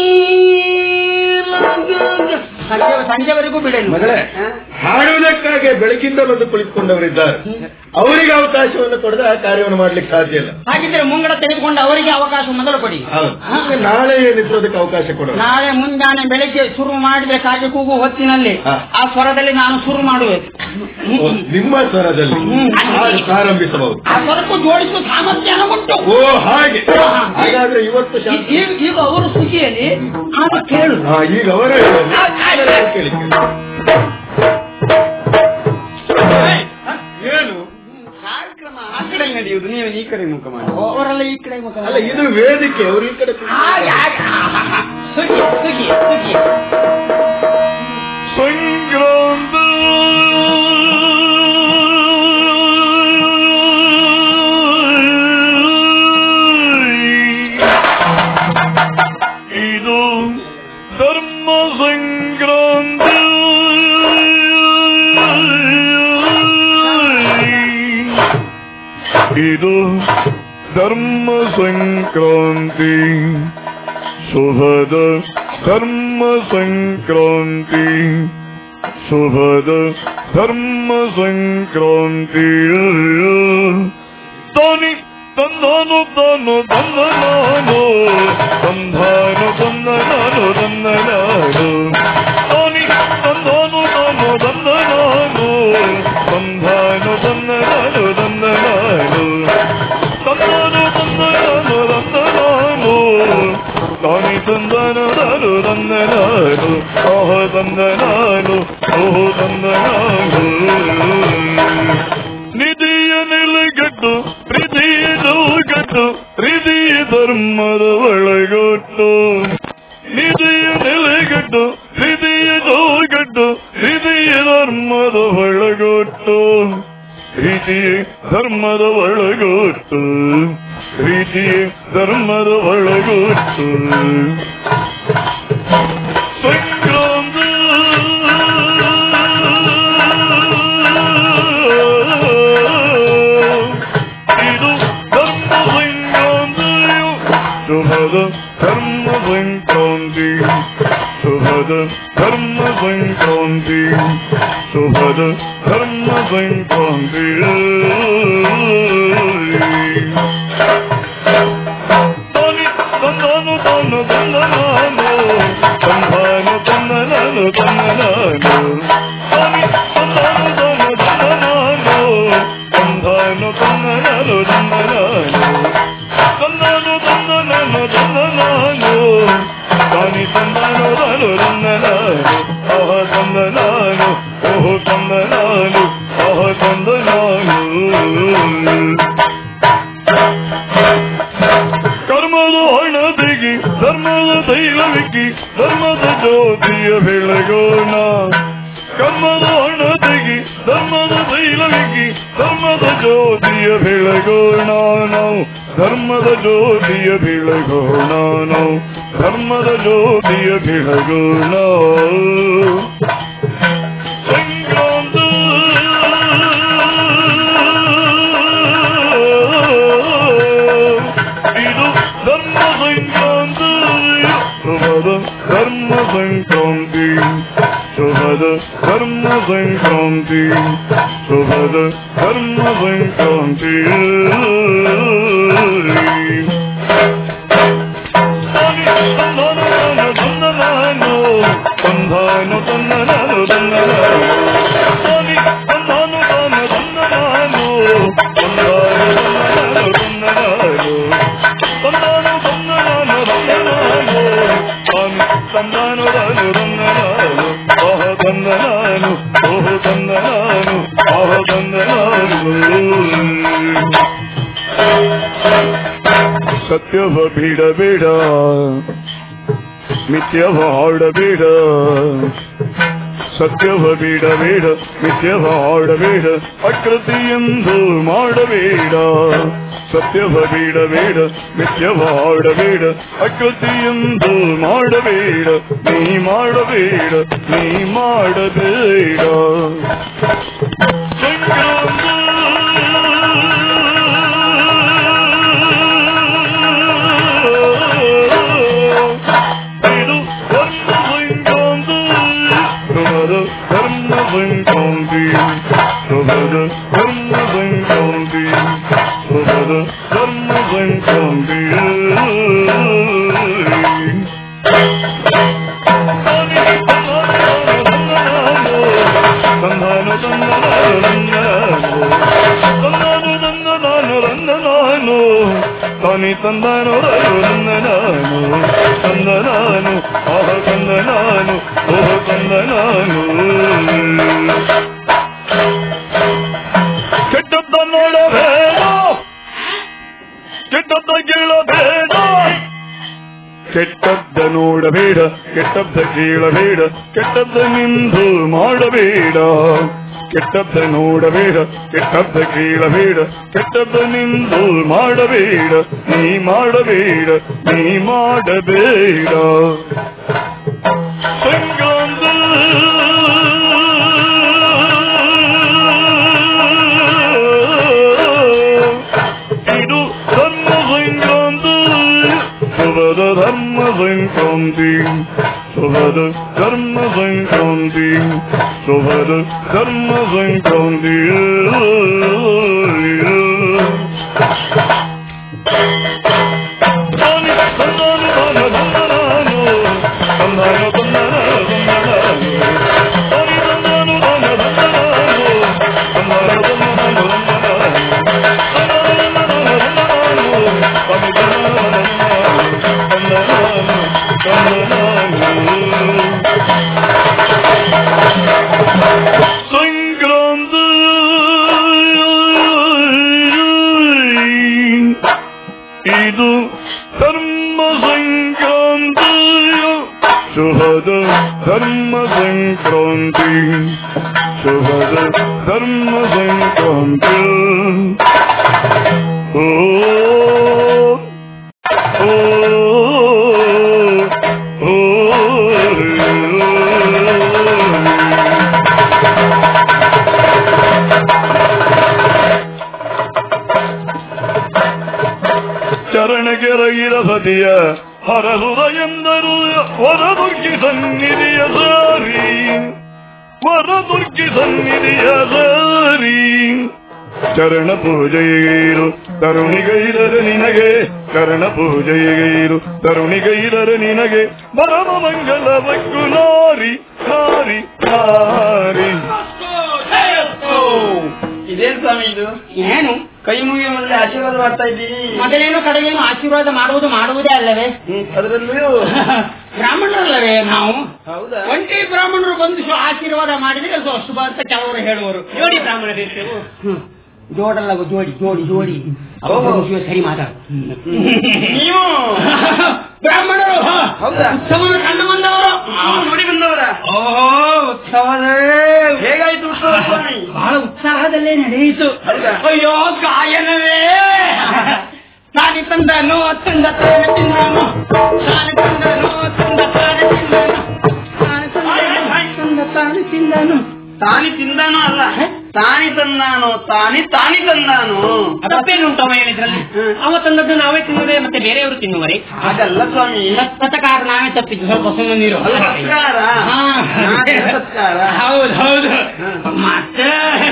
ನೀಲ ಸಂಜೆ ಸಂಜೆವರೆಗೂ ಬಿಡಲು ಮಗಳೇ ಹಾಡುವುದಕ್ಕಾಗಿ ಬೆಳಕಿಂದ ಬಂದು ಕುಳಿತುಕೊಂಡವರಿದ್ದಾರೆ ಅವರಿಗೆ ಅವಕಾಶವನ್ನು ಕೊಡದೆ ಆ ಕಾರ್ಯವನ್ನು ಮಾಡ್ಲಿಕ್ಕೆ ಸಾಧ್ಯ ಇಲ್ಲ ಹಾಗಿದ್ರೆ ಮುಂಗಡ ತೆಗೆದುಕೊಂಡು ಅವರಿಗೆ ಅವಕಾಶ ಮೊದಲು ಕೊಡಿ ಹೌದು ಹಾ. ಈಗ ನಾಳೆ ಏನಿತ್ತು ಅದಕ್ಕೆ ಅವಕಾಶ ಕೊಡೋಣ ನಾಳೆ ಮುಂಜಾನೆ ಬೆಳಿಗ್ಗೆ ಶುರು ಮಾಡಬೇಕಾಗಿ ಕೂಗು ಹೊತ್ತಿನಲ್ಲಿ ಹಾ. ಆ ಸ್ವರದಲ್ಲಿ ನಾನು ಶುರು ಮಾಡುವೆ ಓ, ನಿಮ್ಮ ಸ್ವರದಲ್ಲಿ ಹ್ಮ್. ಹಾಗೆ ಪ್ರಾರಂಭಿಸಬಹುದು ಆ ಸ್ವರಕ್ಕೂ ಜೋಡಿಸುವ ಸಾಮರ್ಥ್ಯ ಉಂಟು ಓ ಹಾಗೆ ಹಾಗಾದ್ರೆ ಇವತ್ತು ಈ- ಶಾಂತಿ ಈಗ ಈಗ ಅವರು ಸುಖಿಯಲ್ಲಿ ಆಗ ಕೇಳು ಹಾ, ಈಗ ಅವರೇ ಹೇಳೋದು. ಕೇಳಿ ಕೇಳಿ. ಏನು ಕಾರ್ಯಕ್ರಮ ಆ ಕಡೆ ನಡೆಯುವುದು ನೀವು ಈ ಕಡೆ ಮುಖ ಮಾಡಿ ಅವರೆಲ್ಲ ಈ ಕಡೆ ಮುಖ ಅಲ್ಲ ಇದು ವೇದಿಕೆ ಅವರು ಈ ಕಡೆ ಕೂತ್ಕೊಂಡು- ಹಾಗೆ ಹಾಗೆ ಹಾ, ಹಾ, ಹಾ. ಸುಖಿ ಸುಖಿ ಸುಖಿ ಸಂಕ್ರಾಂತ ಇದು ಧರ್ಮ ಸಂಕ್ರಾಂತಿ ಇದು ಧರ್ಮ ಸಂಕ್ರಾಂತಿ ಶುಭದ ಧರ್ಮ ಸಂಕ್ರಾಂತಿ ಶುಭದ ಧರ್ಮ ಸಂಕ್ರಾಂತಿ ತಾನಿ ತಂದಾನು ತಾನು ತಂದ ನಾನು ತಂದಾನು ತಂದ ನಾನು ತಂದ ನಾನು ತಾನಿ ತಂದಾನು ತಾನು ತಂದ ನಾನು ತಂದಾನು ತಂದ ನಾನು ತಂದ ನಾನು ತಂದಾನು ತಂದ ನಾನು ತಂದ ನಾನು ತಾನಿ ತಂದನ ನಾನು ತಂದ ನಾನು ಓಹ ತಂದ ನಾನು ಓಹ ತಂದ ನಾನು ನಿಧಿಯ ನೆಲೆಗಟ್ಟು ಪ್ರೀತಿಯ ಗಟ್ಟು ಪ್ರೀತಿಯ ಧರ್ಮದ ಒಳಗೊಟ್ಟು ನಿಧಿಯ ನೆಲೆಗಟ್ಟು ಪ್ರೀತಿಯ ಗಟ್ಟು ಪ್ರೀತಿಯ ಧರ್ಮದ ಒಳಗೊಟ್ಟು ಪ್ರೀತಿಯ ಧರ್ಮದ ಒಳಗೊಟ್ಟು ಪ್ರೀತಿಯ ಧರ್ಮದ ಒಳಗೊಟ್ಟು ಸಂಕ್ರಾಂತಿ ಸಂಕ್ರಾಂತಿ ಶುಭದ ಧರ್ಮ ಸಂಕ್ರಾಂತಿ ತಾನಿ ತಂದನು ತಾನು ತಂದನಾನು ತಂದಾನು ತಂದನನು ತಂದನಾನು ತಾನಿ ತಂದನು ತಾನು ತಂದನಾನು ತಂದಾನು ತಂದನನು ತಂದನಾನು ತಂದನು ತಂದನನು ತಂದನಾನು ತಾನಿ ತಂದನು ತಾನು ತಂದನಾನು ಆಹ ತಂದನಾನು ಓಹೋ ತಂದನಾನು ಆಹ ತಂದನಾನು ಕರ್ಮದ ಹಣ ತೆಗಿ ಧರ್ಮದ ತೈಲವಿಕ್ಕಿ ಧರ್ಮದ ಜ್ಯೋತಿಯ ಬೆಳಗೋಣ ಕರ್ಮದ ಹಣ ತೆಗಿ ಧರ್ಮದ ತೈಲವಿಕ್ಕಿ ಧರ್ಮದ ಜ್ಯೋತಿಯ ಬೆಳಗೋಣ ನಾವು ಧರ್ಮದ ಜ್ಯೋತಿಯ ಬೆಳಗೋಣ ನಾವು ಧರ್ಮದ ಜ್ಯೋತಿಯ ಬೆಳಗೋಣ ಸಂಕ್ರಾಂತಿ ಇದು ಧರ್ಮ ಸಂಕ್ರಾಂತಿ ಶುಭದ ಧರ್ಮ ಸಂಕ್ರಾಂತಿ ಶುಭದ ಧರ್ಮ ಸಂಕ್ರಾಂತಿ ಶುಭದ ಧರ್ಮ ಸಂಕ್ರಾಂತಿ ತಂದನಾನು ತಂದಾನು ತಂದನಾನು ತಂದನಾನು ತಾನಿ ತಂದಾನು ತಾನು ತಂದನಾನು ತಂದಾನು ತಂದನಾನು ತಂದನಾನು ತಂದಾನು ತಂದನಾನು ತಂದನಾನು ತಾನಿ ತಂದಾನು ತಾನು ತಂದನಾನು ಆಹ ತಂದನಾನು ಓಹ ತಂದನಾನು ಆಹ ತಂದನಾನು ಸತ್ಯವ ಬಿಡಬೇಡ ಮಿಥ್ಯವ ಆಡಬೇಡ ಸತ್ಯವ ಬಿಡಬೇಡ ಮಿಥ್ಯವ ಆಡಬೇಡ ಅಕೃತಿಯೆಂದು ಮಾಡಬೇಡ ಸತ್ಯವ ಬಿಡಬೇಡ ಮಿಥ್ಯವ ಆಡಬೇಡ ಅಕೃತಿಯೆಂದು ಮಾಡಬೇಡ ನೀ ಮಾಡಬೇಡ ನೀ ಮಾಡಬೇಡ ಇದು ಧರ್ಮ ಸಂಕ್ರಾಂತಿ ಶುಭದ ಧರ್ಮ ಸಂಕ್ರಾಂತಿ ಶುಭದ ಧರ್ಮ ಸಂಕ್ರಾಂತಿ ಶುಭದ ಧರ್ಮ ಸಂಕ್ರಾಂತಿ ತಂದಾನು ತಂದಾನು ತಂದಾನು ತಂದಾನು ತಾನಿ ತಂದಾನು ತಂದನಾನು ತಂದನಾನು ಆಹ ತಂದನಾನು ಓಹ ತಂದನಾನು ಕೆಟ್ಟದ್ದ ನೋಡಬೇಡ ಕೆಟ್ಟದ್ದ ಕೇಳಬೇಡ ಕೆಟ್ಟದ್ದ ನೋಡಬೇಡ ಕೆಟ್ಟದ್ದ ಕೇಳಬೇಡ ಕೆಟ್ಟದ್ದ ನಿಂದು ಮಾಡಬೇಡ ಕೆಟ್ಟದ್ದ ನೋಡಬೇಡ ಕೆಟ್ಟದ್ದ ಕೇಳಬೇಡ ಕೆಟ್ಟದ್ದ ನಿಂದು ಮಾಡಬೇಡ ನೀ ಮಾಡಬೇಡ ನೀ ಮಾಡಬೇಡ ಸಂಕ್ರಾಂತಿ ಇದು ಧರ್ಮ ಸಂಕ್ರಾಂತಿ ಶುಭದ ಧರ್ಮ ಸಂಕ್ರಾಂತಿ ಶುಭದ ಧರ್ಮ ಸಂಕ್ರಾಂತಿ ಶುಭದ ಧರ್ಮ ಸಂಕ್ರಾಂತಿ ತಾನಿ ತಂದಾನು ತಾನು ತಂದನಾನು ತಂದಾನು ತಂದನಾನು ತಂದನಾನು ತಾನಿ ತಂದಾನು ತಾನು ತಂದನಾನು ತಂದಾನು ತಂದನಾನು ಸಂಕ್ರಾಂತಿ ಇದು ಧರ್ಮ ಸಂಕ್ರಾಂತಿ ಶುಭದ ಧರ್ಮ ಸಂಕ್ರಾಂತಿ ಶುಭದ ಧರ್ಮ ಸಂಕ್ರಾಂತಿ ಓ ಓ ಓ ಚರಣಗೆರಗಿರಸತಿಯ ಹರಸುರ ಎಂದರು ಹೊರದುಕ್ಕಿ ಸನ್ನಿಧಿಯ ಸಾರಿ ವರದುರ್ಗಿ ಸನ್ನಿಧಿಯ ಸಾರಿ ಚರಣ ಪೂಜೆಗೈರು ತರುಣಿಗೈರರು ನಿನಗೆ ಚರಣ ಪೂಜೆಗೈರು ತರುಣಿಗೈರರು ನಿನಗೆ ಪರಮ ಮಂಗಲ ಬಗ್ಗು ನಾರಿ ನಾರಿ ನಾರಿ ಇದೇನ್ ಸ್ವಾಮಿ ಇದು ಏನು ಕೈ ಮುಗಿಯ ಮುಂದೆ ಆಶೀರ್ವಾದ ಮಾಡ್ತಾ ಇದ್ದೀರಿ ಮೊದಲೇನು ಕಡೆಗೇನು ಆಶೀರ್ವಾದ ಮಾಡುವುದು ಮಾಡುವುದೇ ಅಲ್ಲವೇ ಅದರಲ್ಲಿಯೂ ಬ್ರಾಹ್ಮಣರಲ್ಲವೇ ನಾವು ಹೌದಾ ಒಂಟಿ ಬ್ರಾಹ್ಮಣರು ಬಂದು ಶು- ಆಶೀರ್ವಾದ ಮಾಡಿದ್ರೆ ಅದು ಶುಭ ಅಂತ ಕೆಲವರು ಹೇಳುವರು ಜೋಡಿ ಬ್ರಾಹ್ಮಣರಿರ್ತೇವೆ ಜೋಡಲ್ಲ ಜೋಡಿ ಜೋಡಿ ಜೋಡಿ ಓಹೋ. ಶಿವ ಸರಿ ಮಾತಾಡು ನೀವು ಬ್ರಾಹ್ಮಣರು ಹೌದಾ? ಉತ್ಸವನ ಕಂಡು ಬಂದವರು ನೀವು ನೋಡಿ ಬಂದವರ ಓಹೋ ಉತ್ಸವದೇ ಹೇಗಾಯ್ತು ಉತ್ಸವ ಸ್ವಾಮಿ ಬಹಳ ಉತ್ಸಾಹದಲ್ಲೇ ನಡೆಯಿತು ಹೌದಾ? ಅಯ್ಯೋ ಗಾಯನವೇ ತಾನಿ ತಂದನು ತಂದ ತಾನೆ ತಿಂದನು ತಾನೆ ತಂದನು ತಂದ ತಾನೆ ತಿಂದನು ತಾನೆ ತಂದನು ತಂದ ತಾನೆ ತಿಂದನು ತಾನಿ ತಿಂದಾನೋ ಅಲ್ಲ ತಾನಿ ತಂದಾನೋ ತಾನಿ ತಾನಿ ತಂದಾನೋ ತಪ್ಪೇನುಂಟವ ಹೇಳಿದ್ರಲ್ಲಿ ಅವ ತಂದದ್ದು ನಾವೇ ತಿನ್ನುವುದೇ ಮತ್ತೆ ಬೇರೆಯವರು ತಿನ್ನುವರೆ ಹಾಗಲ್ಲ ಸ್ವಾಮಿ ಸತ್ಕಾರ ನಾವೇ ತಪ್ಪಿದ್ದು ಸ್ವಲ್ಪ ಸುಮ್ಮನೆ ನೀರು ಅಲ್ಲ, ಸತ್ಕಾರ. ಹಾ. ನಾನೇ ಸತ್ಕಾರ. ಹೌದು ಹೌದು ಮತ್ತೆ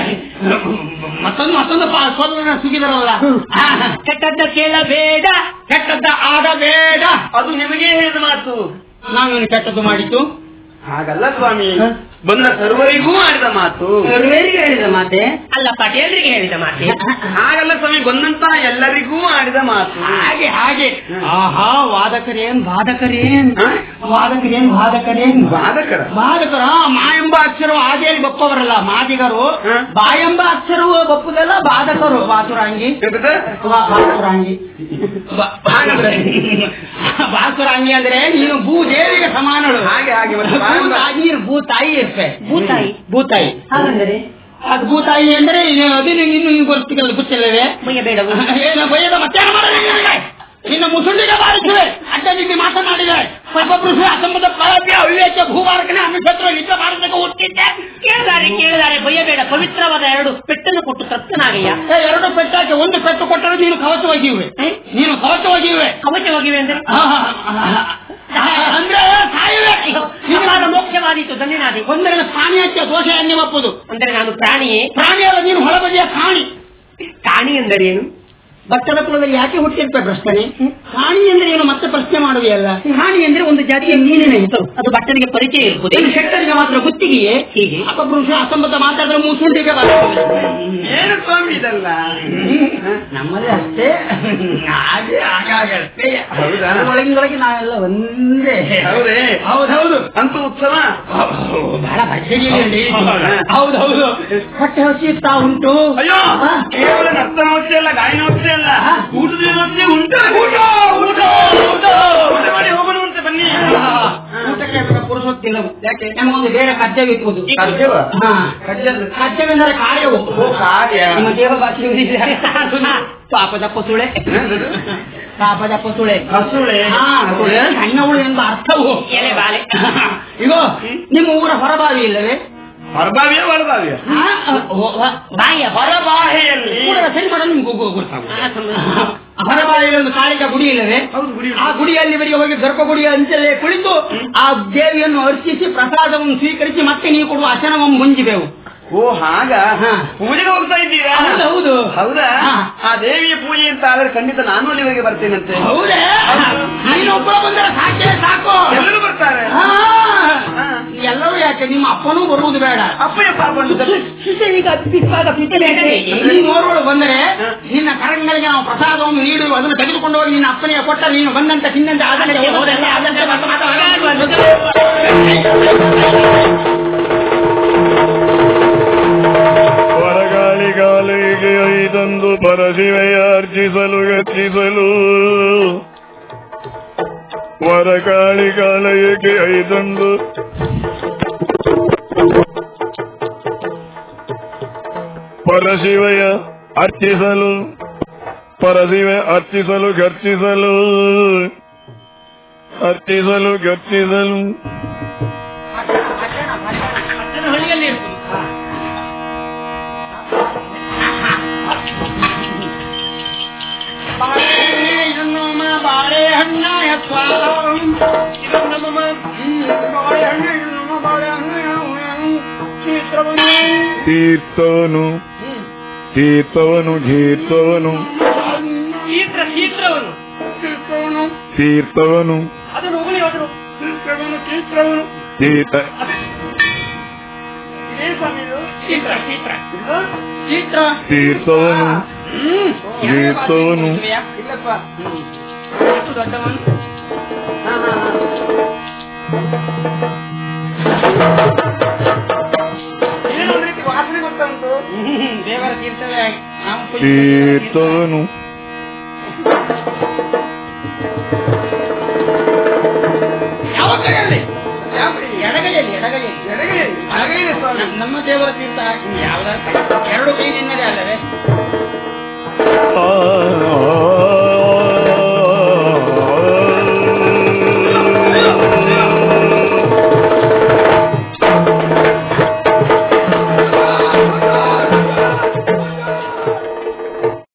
ಮತ್ತೊಂದು ಮತ್ತೊಂದು ಪಾ- ಸ್ವಲ್ಪ ಸುಗಿದರಲ್ಲ ಕೆಟ್ಟದ್ದ ಕೇಳಬೇಡ ಕೆಟ್ಟದ್ದ ಆಡಬೇಡ ಅದು ನಿಮಗೆ ಹೇಳಿದ ಮಾತು ನಾವೇನು ಕೆಟ್ಟದ್ದು ಮಾಡಿದ್ದು ಹಾಗಲ್ಲ ಸ್ವಾಮಿ ಬಂದ ಸರ್ವರಿಗೂ ಆಡಿದ ಮಾತು ಸರ್ವೇರಿಗೆ ಹೇಳಿದ ಮಾತೆ ಅಲ್ಲ ಪಟೇಲ್ರಿಗೆ ಹೇಳಿದ ಮಾತೆ ಹಾಗಲ್ಲ ಸ್ವಾಮಿ ಬಂದಂತಹ ಎಲ್ಲರಿಗೂ ಆಡಿದ ಮಾತು ಹಾಗೆ ಹಾಗೆ ಆಹಾ ವಾದಕರೇನ್ ಬಾಧಕರೇನ್ ಹ? ವಾದಕರೇನ್ ಬಾಧಕರೇನ್ ಬಾಧಕರ ಬಾಧಕರ ಮಾ ಎಂಬ ಅಕ್ಷರವು ಹಾದಿಯಲ್ಲಿ ಬಪ್ಪವರಲ್ಲ ಮಾದಿಗರು ಹ? ಬಾ ಎಂಬ ಅಕ್ಷರವು ಬಪ್ಪುದಲ್ಲ ಬಾಧಕರು ಬಾಸುರಾಂಗಿ ಎಂತದು? ಬಾ- ಬಾಸುರಾಂಗಿ ಬಾ- ಹಾಗಂದ್ರೆ? ಬಾಸುರಾಂಗಿ ಅಂದ್ರೆ ನೀನು ಭೂದೇವಿಗೆ ಸಮಾನಳು ಹಾಗೆ ಹಾಗೆ ಮತ್ತೆ ಬಾ ಎಂಬ- ಭೂತಾಯಿ- ನೀನು ಭೂತಾಯಿ ಇರ್ತೆ ಭೂತಾಯಿ? ಭೂತಾಯಿ ಹಾಗಂದರೆ ಅದು ಭೂತಾಯಿ ಅಂದ್ರೆ ಇದು- ಅದು ನಿಂಗೆ ಇನ್ನು ನೀವು ಗೊತ್ತಿಲ್ಲ ಗೊತ್ತಿಲ್ಲವೇ ಬಯ್ಯಬೇಡವು ಏನು ಬಯ್ಯದ ಮತ್ತೇನು ಮಾಡೋದು ನಿನಗೆ? ನಿನ್ನ ಮುಸುಂಡಿಗೆ ಬಾರಿಸುವೆ ಅಡ್ಡ ನಿಂಗೆ ಮಾತನಾಡಿದೆ ಒಬ್ಬೊಬ್ರು ಅಸಂಬದ್ಧ ಪರವ್ಯ ಅವಿವೇಕ ಭೂಭಾರಕನೇ ಅನುಶತ್ರು ನಿಜ ಭಾರತಕ್ಕೆ ಹುಟ್ಟಿದ್ದೆ ಕೇಳಿದಾರೆ ಕೇಳಿದಾರೆ ಬಯ್ಯಬೇಡ ಪವಿತ್ರವಾದ ಎರಡು ಪೆಟ್ಟನ್ನು ಕೊಟ್ಟು ತೃಪ್ತನಾಗಯ್ಯ ಏ, ಎರಡು ಪೆಟ್ಟಾಕಿ ಒಂದು ಪೆಟ್ಟು ಕೊಟ್ಟರೆ ನೀನು ಕವಚ ಒಗೆಯುವೆ ನೀನು ಕವಚ ಒಗೆಯುವೆ ಕವಚ ಹೋಗಿವೆ ಅಂದ್ರೆ ಆ, ಆ, ಆ, ಅಂದ್ರೆ ಸಾಯುವೆ ನಿಜವಾದ ಮೋಕ್ಷವಾದೀತು ಧನ್ಯನಾದಿ ಒಂದರ ಸ್ಥಾನೀಯಕ್ಕೆ ದೋಷ ಎನ್ನಿ ಒಪ್ಪುದು ಅಂದ್ರೆ ನಾನು ಪ್ರಾಣಿಯೇ ಪ್ರಾಣಿ ಅಲ್ಲ ನೀನು ಹೊಳಬದಿಯ ಕಾಣಿ ಪ್ರಾಣಿ ಎಂದರೇನು ಭಕ್ತರ ಕುಲದಲ್ಲಿ ಯಾಕೆ ಹುಟ್ಟಿರ್ತ ಪ್ರಶ್ನೆ ಪ್ರಾಣಿ ಅಂದ್ರೆ ಏನು ಮತ್ತೆ ಪ್ರಶ್ನೆ ಮಾಡುವೆಯಲ್ಲ ಪ್ರಾಣಿ ಅಂದ್ರೆ ಒಂದು ಜಾತಿಯ ಮೀನಿನ ಹೆಸರು ಅದು ಭಟ್ಟರಿಗೆ ಪರಿಚಯ ಇರುತ್ತದೆ ಇದು ಶೆಟ್ಟರಿಗೆ ಮಾತ್ರ ಗುತ್ತಿಗೆಯೇ ಹೀಗೆ ಅಪಪುರುಷ ಅಸಂಬದ್ಧ ಮಾತಾಡಿದ್ರೆ ಮೂಸುಂಡಿಗೆ ಬರ್ತದೆ ಏನು ಸ್ವಾಮಿ ಇದಲ್ಲ ನಮ್ಮಲ್ಲಿ ಅಷ್ಟೇ ಹಾಗೆ ಹಾಗಾಗಿ ಅಷ್ಟೇ ಹೌದಾ? ಒಳಗಿನೊಳಗೆ ನಾವೆಲ್ಲ ಒಂದೇ ಹೌದೇ ಹೌದೌದು ಅಂತೂ ಉತ್ಸವ ಬಹಳ ಭರ್ಜರಿಯಲ್ಲಿ ಹೌದೌದು ಹೊಟ್ಟೆ ಹಸಿಯುತ್ತಾ ಉಂಟು ಅಯ್ಯೋ ಹಾ? ಕೇವಲ ನರ್ತನವಸ್ಥೆ ಅಲ್ಲ ಗಾಯನವಸ್ಥೆ ಅಲ್ಲ ಊಟದ ವ್ಯವಸ್ಥೆ ಉಂಟು ಊಟ ಊಟ ಊಟ ಊಟ ಮಾಡಿ ಹೋಗೋಣವಂತೆ ಬನ್ನಿ ಆ, ಊಟಕ್ಕೆ ಪುರುಷೋತ್ತಿಲ್ಲವು ಯಾಕೆ ನಮಗೊಂದು ಬೇರೆ ಕರ್ತವ್ಯ ಇರುವುದು ಕರ್ತವ್ಯ? ಹಾ ಕರ್ತವ್ಯವೆಂದರೆ ಕಾರ್ಯವು ಓ, ಕಾರ್ಯ. ನಿಮ್ಮ ದೇವ ಭಾಷೆ ಪಾಪದ ಪಸುಳೆ ಪಾಪದ ಪಸುಳೆ ಹಸುಳೆ. ಹಾ, ಹಸುಳೆ, ಸಣ್ಣವಳು ಎಂಬ ಅರ್ಥವು ಎಲೆ ಬಾಲೆ ಇಗೋ ನಿಮ್ಮ ಊರ ಹೊರಬಾವಿ ಇಲ್ಲವೇ ಹೊರಬಾವಿಯ ಒಳಬಾವಿಯ ಹಾ, ಓ, ಹ- ಬಾಯಿಯ ಹೊರಬಾಹೆಯಲ್ಲಿ ಊರ ಸರಿ ಮಾಡೋದು ನಿಮ್ಗೆ ಗೊ- ಗೊತ್ತಾಗುತ್ತೆ ಹೊರಬಾವಿಯಲ್ಲಿ ಒಂದು ಕಾಳಿಕ ಗುಡಿ ಇಲ್ಲವೇ ಹೌದು, ಗುಡಿ ಉಂಟು. ಆ ಗುಡಿಯಲ್ಲಿ ಬರಿಗೆ ಹೋಗಿ ಗರ್ಭ ಗುಡಿಯ ಅಂಚಲ್ಲೇ ಕುಳಿತು ಆ ದೇವಿಯನ್ನು ಅರ್ಚಿಸಿ ಪ್ರಸಾದವನ್ನು ಸ್ವೀಕರಿಸಿ ಮತ್ತೆ ನೀವು ಕೊಡುವ ಅಶನವನ್ನು ಮುಂಜಿದೆವು ಓ ಹಾಗ ಹಾ. ಪೂಜೆಗೆ ಹೋಗ್ತಾ ಇದ್ದೀರಾ ಹೌದು, ಹೌದು. ಹೌದಾ ಹಾ. ಆ ದೇವಿಯ ಪೂಜೆ ಅಂತ ಆದ್ರೆ ಖಂಡಿತ ನಾನು ಅಲ್ಲಿವರೆಗೆ ಬರ್ತೇನಂತೆ ಹೌದೇ ನೀನೊಬ್ಬ ಬಂದರೆ ಸಾಕೇ ಸಾಕು ಎಲ್ಲರೂ ಬರ್ತಾರೆ ಹಾ. ಹಾ. ಎಲ್ಲರೂ ಯಾಕೆ ನಿಮ್ಮ ಅಪ್ಪನೂ ಬರುವುದು ಬೇಡ ಅಪ್ಪಯ್ಯ ಪಾಲ್ಗೊಂಡು ಈಗ ಪಿಪ್ಪಾಗ ಪಿತ್ತಲೇಟದೆ ನೀನು ಓರ್ವಳು ಬಂದರೆ ನಿನ್ನ ಕರಂಗಳಿಗೆ ನಾವು ಪ್ರಸಾದವನ್ನು ನೀಡುವ ಅದನ್ನು ತೆಗೆದುಕೊಂಡು ಹೋಗಿ ನಿನ್ನ ಅಪ್ಪನಿಗೆ ಕೊಟ್ಟ ನೀನು ಬಂದಂತ ತಿನ್ನಂತೆ ಆದಂತೆ ಹೋದಂತೆ ಆದಂತೆ ಮತ್ತೆ ಮತ್ತೆ ಹೊರಗಾಳಿಗಾಲಿಗೆ ಐದಂದು ಪರಶಿವೆಯ ಅರ್ಚಿಸಲು ಗರ್ಜಿಸಲು ಹೊರಗಾಳಿಗಾಲಯಕ್ಕೆ ಐದಂದು ಪರಶಿವೆಯ ಅರ್ಚಿಸಲು ಪರಶಿವೆ ಅರ್ಚಿಸಲು ಗರ್ಜಿಸಲು ಅರ್ಚಿಸಲು ಗರ್ಜಿಸಲು ಹಳ್ಳಿಯಲ್ಲಿ ಇರ್ತದೆ ಬಾಳೆಹಣ್ಣೆ ಇದನ್ನು ಮ ಬಾಳೆಹಣ್ಣ ಯಪ್ಪ. ಇದನ್ನು ಮ- ಹ್ಮ್, ಬಾಳೆಹಣ್ಣೆ ಇದನ್ನು ಮ ಬಾಳೆಹಣ್ಣು. ತೀರ್ಥವನು ತೀರ್ಥವನು ತೀರ್ಥವನು ಶೀಘ್ರ ಶೀಘ್ರವನು ತೀರ್ಥವನು ಅದನ್ನು ಉಗುಳಿ ಹೋದ್ರು ತೀರ್ಥ ಇದೇ ಸ್ವಾಮಿ ಇದು ಶೀಘ್ರ ಶೀಘ್ರ ಚಿತ್ರ ತೀರ್ಥವನು ತೀರ್ಥವನು ಇಲ್ಲಪ್ಪ ಎಷ್ಟು ದೊಡ್ಡವನು ಏನೋ ಒಂದು ರೀತಿ ವಾಸನೆ ಗೊತ್ತಾ ಉಂಟು ದೇವರ ತೀರ್ಥವೇ ನಾವು ಪೂಜೆ ತೀರ್ಥವನು ಯಾವ ಕಡೆಯಲ್ಲಿ ಯಾವ ಕಡೆ? ಎಡಗೈಯಲ್ಲಿ ಎಡಗೈಯಲ್ಲಿ ಎಡಗೈಯಲ್ಲಿ. ಎಡಗೈಯಲ್ಲಿ ಸ್ವಾಮಿ ನಮ್ಮ ದೇವರ ತೀರ್ಥ ಯಾವ್ದಾರ ಎರಡು ಕೈ ನಿನ್ನದೇ ಅಲ್ಲವೇ